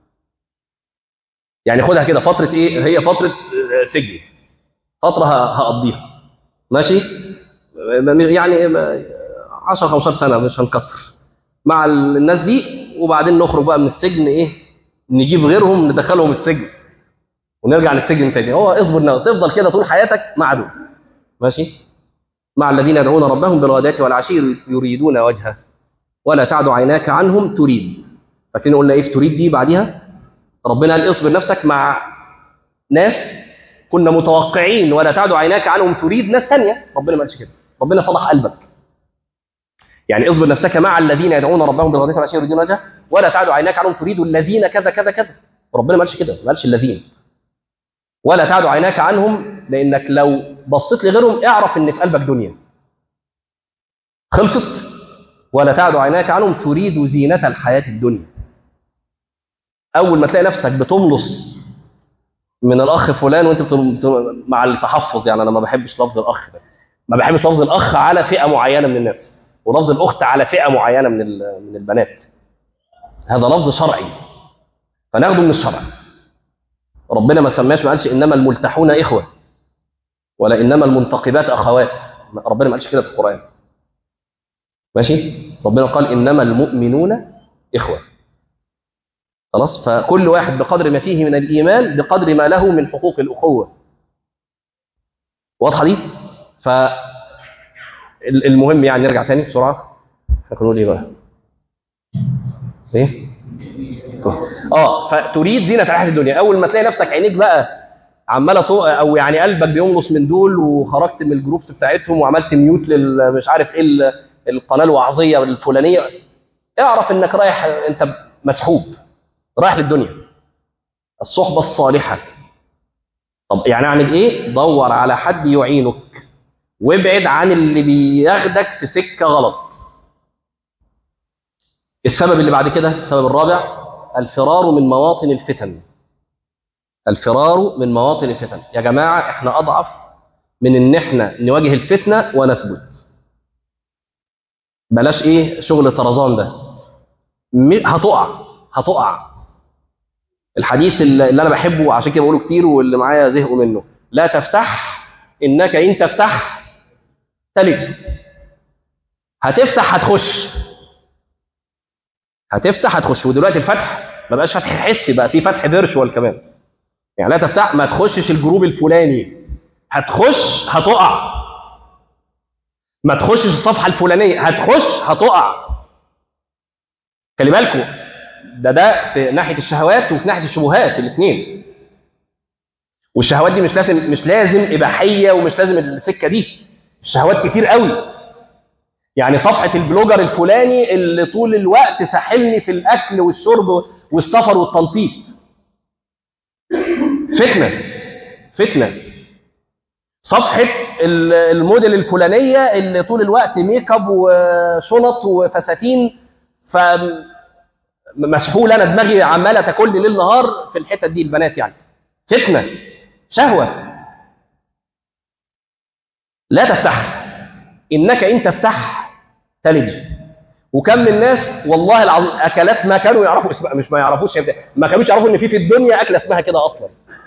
يعني خدها كده فتره ايه هي فتره آه، سجن فتره ه- هقضيها ماشي يعني 10 15 سنه مش هنكتر مع الناس دي وبعدين نخرج بقى من السجن ايه نجيب غيرهم ندخلهم السجن ونرجع للسجن تاني هو اصبر نفسك تفضل كده طول حياتك مع دول ماشي مع الذين يدعون ربهم بالغداة والعشي يريدون وجهه ولا تعد عيناك عنهم تريد فاكرين قلنا ايه في تريد دي بعديها ربنا قال اصبر نفسك مع ناس كنا متوقعين ولا تعد عيناك عنهم تريد ناس ثانيه ربنا ما قالش كده ربنا فضح قلبك يعني اصبر نفسك مع الذين يدعون ربهم بالغداة والعشي يريدون وجهه ولا تعد عيناك عنهم تريد الذين كذا كذا كذا ربنا ما قالش كده ما قالش الذين ولا تعد عيناك عنهم لانك لو بصيت لغيرهم اعرف ان في قلبك دنيا خلصت ولا تعد عيناك عنهم تريد زينة الحياة الدنيا أول ما تلاقي نفسك بتملص من الأخ فلان وأنت بتم... بتم- مع التحفظ يعني أنا ما بحبش لفظ الأخ ده ما بحبش لفظ الأخ على فئة معينة من الناس ولفظ الأخت على فئة معينة من ال- من البنات هذا لفظ شرعي فناخده من الشرع ربنا ما سماش ما قالش إنما الملتحون إخوة ولا إنما المنتقبات أخوات ربنا ما قالش كده في القرآن ماشي ربنا قال انما المؤمنون اخوه خلاص فكل واحد بقدر ما فيه من الايمان بقدر ما له من حقوق الاخوه واضحه دي ف ال- المهم يعني نرجع تاني بسرعه احنا كنا بنقول ايه بقى ايه اه فتريد زينه الحياه الدنيا اول ما تلاقي نفسك عينيك بقى عماله طو... او يعني قلبك بيملص من دول وخرجت من الجروبس بتاعتهم وعملت ميوت لل مش عارف ايه ال- القناه الوعظيه الفلانيه اعرف انك رايح انت مسحوب رايح للدنيا الصحبة الصالحة طب يعني اعمل ايه دور على حد يعينك وابعد عن اللي بياخدك في سكة غلط السبب اللي بعد كده السبب الرابع الفرار من مواطن الفتن الفرار من مواطن الفتن يا جماعة احنا أضعف من ان احنا نواجه الفتنة ونثبت بلاش ايه شغل طرزان ده م- هتقع هتقع الحديث اللي اللي انا بحبه وعشان كده بقوله كتير واللي معايا زهقوا منه لا تفتح انك ان تفتح تلج هتفتح هتخش هتفتح هتخش ودلوقتي الفتح ما بقاش فتح حسي بقى في فتح فيرشوال كمان يعني لا تفتح ما تخشش الجروب الفلاني هتخش هتقع ما تخشش الصفحه الفلانيه هتخش هتقع خلي بالكم ده ده في ناحيه الشهوات وفي ناحيه الشبهات الاثنين والشهوات دي مش لازم مش لازم اباحيه ومش لازم السكه دي الشهوات كتير قوي يعني صفحه البلوجر الفلاني اللي طول الوقت ساحلني في الاكل والشرب والسفر والتنطيط فتنه فتنه صفحه ال- الموديل الفلانيه اللي طول الوقت ميك اب وشنط وفساتين ف مسحول انا دماغي عماله تاكل لي ليل نهار في الحتت دي البنات يعني فتنه شهوه لا تفتح انك ان تفتح تلج وكم من ناس والله العظيم اكلات ما كانوا يعرفوا اسمها مش ما يعرفوش ما كانوش يعرفوا ان في في الدنيا اكله اسمها كده اصلا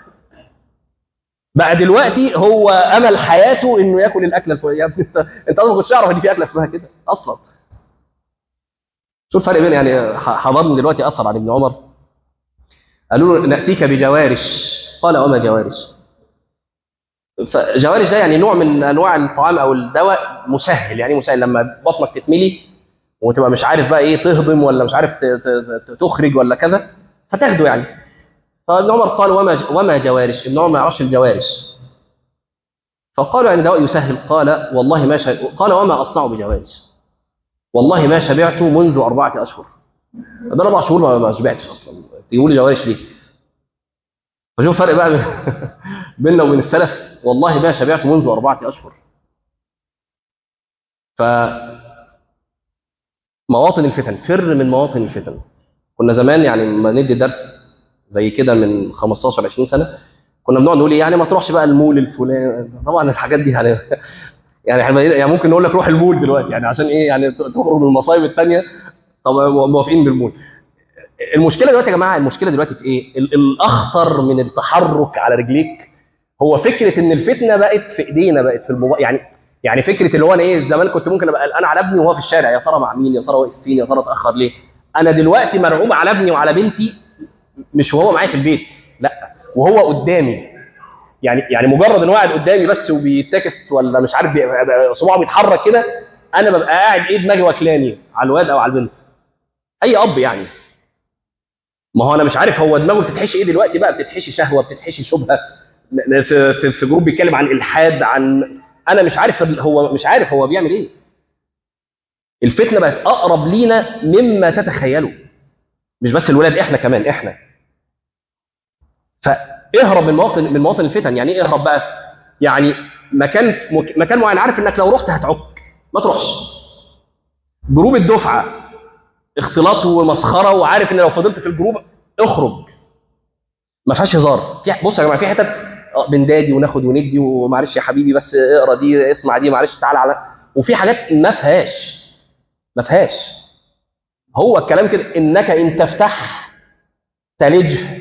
بقى دلوقتي هو امل حياته انه ياكل الاكله الفلانيه يا ابني انت انت اصلا ما كنتش تعرف ان في اكله اسمها كده اصلا شو الفرق بين يعني ح- حضرني دلوقتي اثر عن ابن عمر قالوا له ناتيك بجوارش قال وما جوارش فجوارش ده يعني نوع من انواع الطعام او الدواء مسهل يعني مسهل لما بطنك تتملي وتبقى مش عارف بقى ايه تهضم ولا مش عارف ت- ت- ت- تخرج ولا كذا فتاخده يعني فابن عمر قال وما وما جوارش ابن عمر ما يعرفش الجوارش فقالوا يعني دواء يسهل قال والله ما شا... قال وما اصنع بجوارش والله ما شبعت منذ أربعة أشهر ده أربع شهور ما ما شبعتش أصلا يقول لي جوارش ليه فشوف فرق بقى بين- بيننا وبين السلف والله ما شبعت منذ أربعة أشهر ف مواطن الفتن فر من مواطن الفتن كنا زمان يعني لما ندي درس زي كده من 15 20 سنه كنا بنقعد نقول ايه يعني ما تروحش بقى المول الفلاني طبعا الحاجات دي يعني يعني احنا يعني ممكن نقول لك روح المول دلوقتي يعني عشان ايه يعني تخرج من المصايب الثانيه طبعا موافقين بالمول المشكله دلوقتي يا جماعه المشكله دلوقتي في ايه ال- الاخطر من التحرك على رجليك هو فكره ان الفتنه بقت في ايدينا بقت في الموبايل يعني يعني فكره اللي هو انا ايه زمان كنت ممكن ابقى قلقان على ابني وهو في الشارع يا ترى مع مين يا ترى واقف فين يا ترى اتاخر ليه انا دلوقتي مرعوب على ابني وعلى بنتي مش وهو معايا في البيت لا وهو قدامي يعني يعني مجرد ان هو قاعد قدامي بس وبيتكست ولا مش عارف بي- صباعه بيتحرك كده انا ببقى قاعد ايه دماغي واكلاني على الواد او على البنت اي اب يعني ما هو انا مش عارف هو دماغه بتتحشي ايه دلوقتي بقى بتتحشي شهوه بتتحشي شبهه في, في, في جروب بيتكلم عن الحاد عن انا مش عارف هو مش عارف هو بيعمل ايه الفتنه بقت اقرب لينا مما تتخيلوا مش بس الولاد احنا كمان احنا فاهرب من مواطن من مواطن الفتن يعني ايه اهرب بقى يعني مكان مكان معين عارف انك لو رحت هتعك ما تروحش جروب الدفعه اختلاط ومسخره وعارف ان لو فضلت في الجروب اخرج ما فيهاش هزار في بص يا جماعه في حتت آه، بندادي وناخد وندي ومعلش يا حبيبي بس اقرا دي اسمع دي معلش تعالى على وفي حاجات ما فيهاش ما فيهاش هو الكلام كده انك ان تفتح تلجه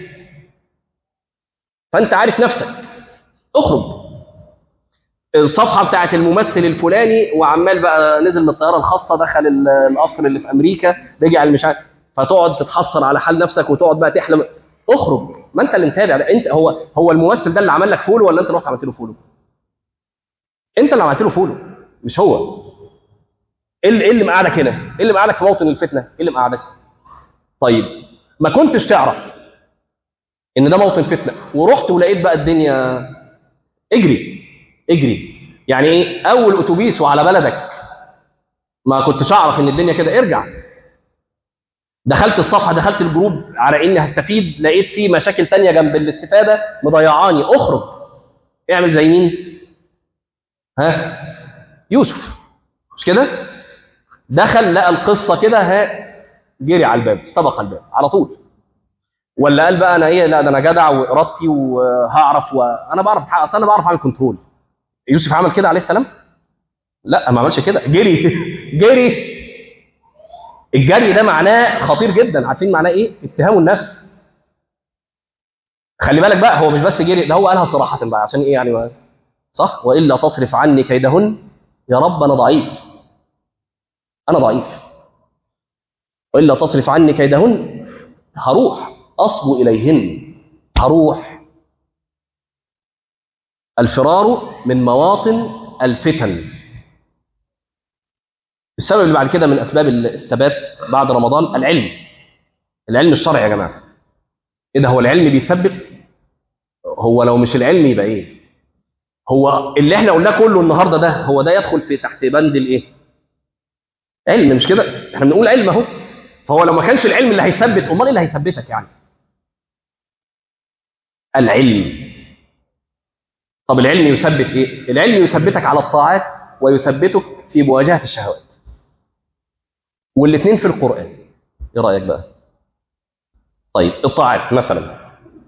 فانت عارف نفسك اخرج الصفحه بتاعت الممثل الفلاني وعمال بقى نزل من الطياره الخاصه دخل ال- القصر اللي في امريكا رجع مش عارف فتقعد تتحسر على حال نفسك وتقعد بقى تحلم اخرج ما انت اللي متابع ده انت هو هو الممثل ده اللي عمل لك فولو ولا انت رحت عملت له فولو انت اللي عملت له فولو مش هو ايه اللي, إيه اللي مقعدك هنا ايه اللي مقعدك في موطن الفتنه ايه اللي مقعدك طيب ما كنتش تعرف ان ده موطن فتنه ورحت ولقيت بقى الدنيا اجري اجري يعني ايه اول اتوبيس وعلى بلدك ما كنتش اعرف ان الدنيا كده ارجع دخلت الصفحه دخلت الجروب على اني هستفيد لقيت فيه مشاكل تانية جنب الاستفاده مضيعاني اخرج اعمل زي مين ها يوسف مش كده دخل لقى القصه كده ها جري على الباب استبق الباب على طول ولا قال بقى انا ايه لا ده انا جدع وارادتي وهعرف وانا بعرف اتحقق اصل انا بعرف اعمل كنترول يوسف عمل كده عليه السلام لا ما عملش كده جري جري الجري ده معناه خطير جدا عارفين معناه ايه اتهام النفس خلي بالك بقى هو مش بس جري ده هو قالها صراحه بقى عشان ايه يعني ما صح والا تصرف عني كيدهن يا رب انا ضعيف انا ضعيف والا تصرف عني كيدهن هروح اصبو اليهن هروح الفرار من مواطن الفتن السبب اللي بعد كده من اسباب الثبات بعد رمضان العلم العلم الشرعي يا جماعه ايه ده هو العلم بيثبت هو لو مش العلم يبقى ايه هو اللي احنا قلناه كله النهارده ده هو ده يدخل في تحت بند الايه علم مش كده احنا بنقول علم اهو فهو لو ما كانش العلم اللي هيثبت امال ايه اللي هيثبتك يعني العلم طب العلم يثبت ايه العلم يثبتك على الطاعات ويثبتك في مواجهه الشهوات والاثنين في القران ايه رايك بقى طيب الطاعات مثلا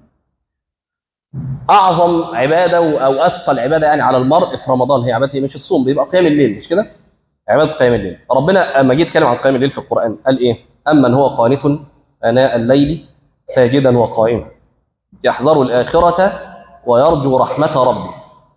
اعظم عباده او اثقل عباده يعني على المرء في رمضان هي عباده مش الصوم بيبقى قيام الليل مش كده عباده قيام الليل ربنا لما جه يتكلم عن قيام الليل في القران قال ايه امن هو قانت اناء الليل ساجدا وقائما يحذر الاخره ويرجو رحمه ربه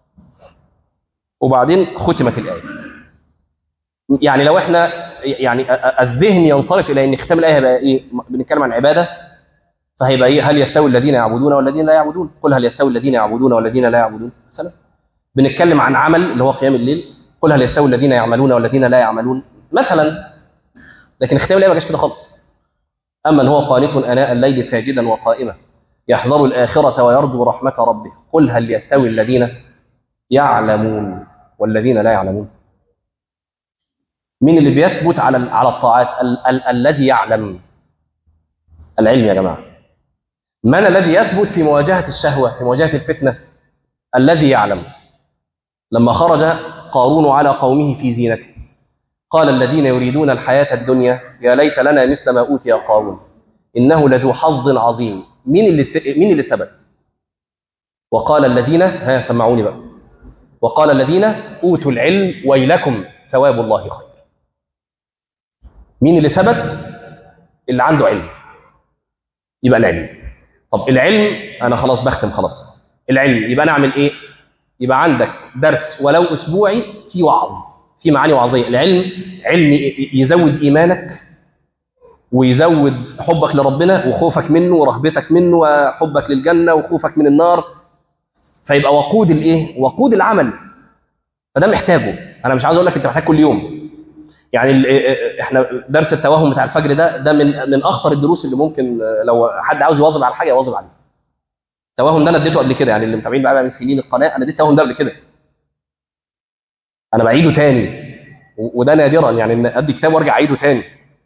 وبعدين ختمت الايه يعني لو احنا يعني الذهن ينصرف الى ان ختام الايه هيبقى ايه بنتكلم عن عباده فهيبقى ايه هل يستوي الذين يعبدون والذين لا يعبدون قل هل يستوي الذين يعبدون والذين لا يعبدون مثلا بنتكلم عن عمل اللي هو قيام الليل قل هل يستوي الذين يعملون والذين لا يعملون مثلا لكن ختام الايه ما جاش كده خالص اما هو قانت اناء الليل ساجدا وقائما يحذر الاخره ويرجو رحمه ربه قل هل يستوي الذين يعلمون والذين لا يعلمون مين اللي بيثبت على على الطاعات ال- ال- الذي يعلم العلم يا جماعه من الذي يثبت في مواجهه الشهوه في مواجهه الفتنه الذي يعلم لما خرج قارون على قومه في زينته قال الذين يريدون الحياه الدنيا يا ليت لنا مثل ما اوتي قارون انه لذو حظ عظيم مين اللي س- مين اللي ثبت وقال الذين ها سمعوني بقى وقال الذين اوتوا العلم ويلكم ثواب الله خير مين اللي ثبت اللي عنده علم يبقى العلم طب العلم انا خلاص بختم خلاص العلم يبقى انا اعمل ايه يبقى عندك درس ولو اسبوعي في وعظ في معاني وعظيه العلم علم ي- يزود ايمانك ويزود حبك لربنا وخوفك منه ورهبتك منه وحبك للجنه وخوفك من النار فيبقى وقود الايه وقود العمل فده محتاجه انا مش عاوز اقول لك انت محتاج كل يوم يعني ال- احنا درس التوهم بتاع الفجر ده ده من من اخطر الدروس اللي ممكن لو حد عاوز يواظب على حاجه يواظب عليه التوهم ده انا اديته قبل كده يعني اللي متابعين بقى من سنين القناه انا اديت التوهم ده قبل كده انا بعيده تاني و- وده نادرا يعني ان ادي كتاب وارجع اعيده تاني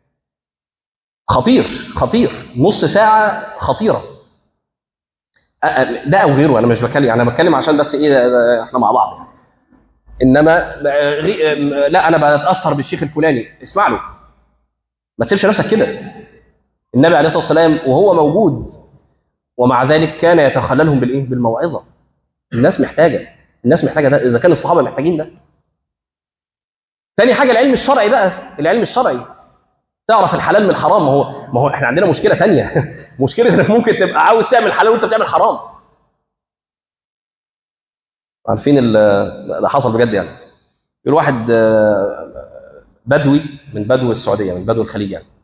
خطير خطير نص ساعه خطيره أ- أ- ده او غيره انا مش بتكلم يعني انا بتكلم عشان بس ايه ده- ده احنا مع بعض يعني. انما غي- لا انا بتاثر بالشيخ الفلاني اسمع له ما تسيبش نفسك كده النبي عليه الصلاه والسلام وهو موجود ومع ذلك كان يتخللهم بالايه بالموعظه الناس محتاجه الناس محتاجه ده اذا كان الصحابه محتاجين ده تاني حاجه العلم الشرعي بقى العلم الشرعي تعرف الحلال من الحرام ما هو ما هو احنا عندنا مشكله تانية مشكله انك ممكن تبقى عاوز تعمل حلال وانت بتعمل حرام عارفين ال- ده حصل بجد يعني يقول واحد آه، بدوي من بدو السعوديه من بدو الخليج يعني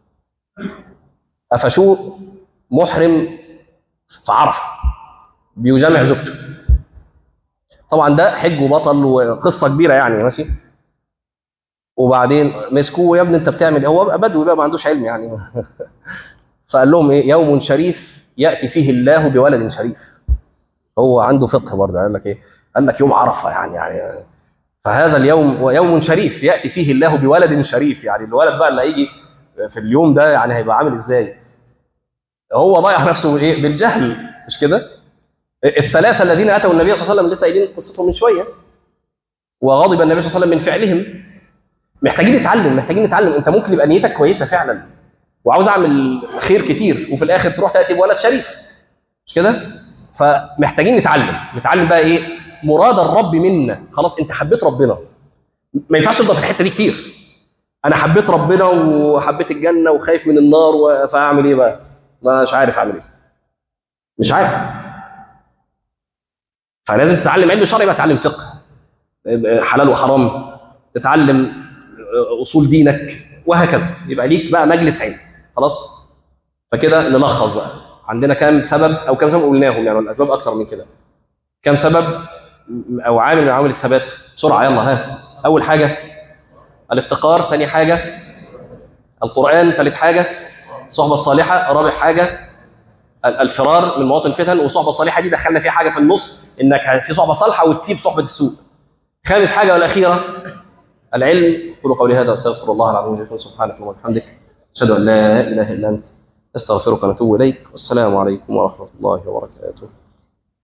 قفشوه محرم في عرفه بيجامع زوجته طبعا ده حج وبطل وقصه كبيره يعني ماشي وبعدين مسكوه يا ابني انت بتعمل إيه؟ هو بدوي بقى ما عندوش علم يعني فقال لهم ايه يوم شريف ياتي فيه الله بولد شريف هو عنده فقه برضه قال لك ايه قال لك يوم عرفه يعني يعني فهذا اليوم ويوم شريف ياتي فيه الله بولد شريف يعني الولد بقى اللي هيجي في اليوم ده يعني هيبقى عامل ازاي هو ضيع نفسه ايه بالجهل مش كده الثلاثه الذين اتوا النبي صلى الله عليه وسلم لسه قايلين قصتهم من شويه وغضب النبي صلى الله عليه وسلم من فعلهم محتاجين نتعلم محتاجين نتعلم انت ممكن يبقى نيتك كويسه فعلا وعاوز اعمل خير كتير وفي الاخر تروح تاتي بولد شريف مش كده فمحتاجين نتعلم نتعلم بقى ايه مراد الرب منا خلاص انت حبيت ربنا ما ينفعش تفضل في الحته دي كتير انا حبيت ربنا وحبيت الجنه وخايف من النار و- فاعمل ايه بقى مش عارف اعمل ايه مش عارف فلازم تتعلم علم شرعي بقى تتعلم فقه حلال وحرام تتعلم اصول دينك وهكذا يبقى ليك بقى مجلس علم خلاص فكده نلخص بقى عندنا كام سبب او كام سبب قلناهم يعني الاسباب اكتر من كده كام سبب او عامل من عوامل الثبات بسرعه يلا ها اول حاجه الافتقار ثاني حاجه القران ثالث حاجه الصحبه الصالحه رابع حاجه ال- الفرار من مواطن الفتن والصحبه الصالحه دي دخلنا فيها حاجه في النص انك في صحبه صالحه وتسيب صحبه السوء خامس حاجه والاخيره العلم قولوا قولي هذا استغفر الله العظيم لكم سبحانك اللهم وبحمدك اشهد ان لا اله الا انت استغفرك ونتوب اليك والسلام عليكم ورحمه الله وبركاته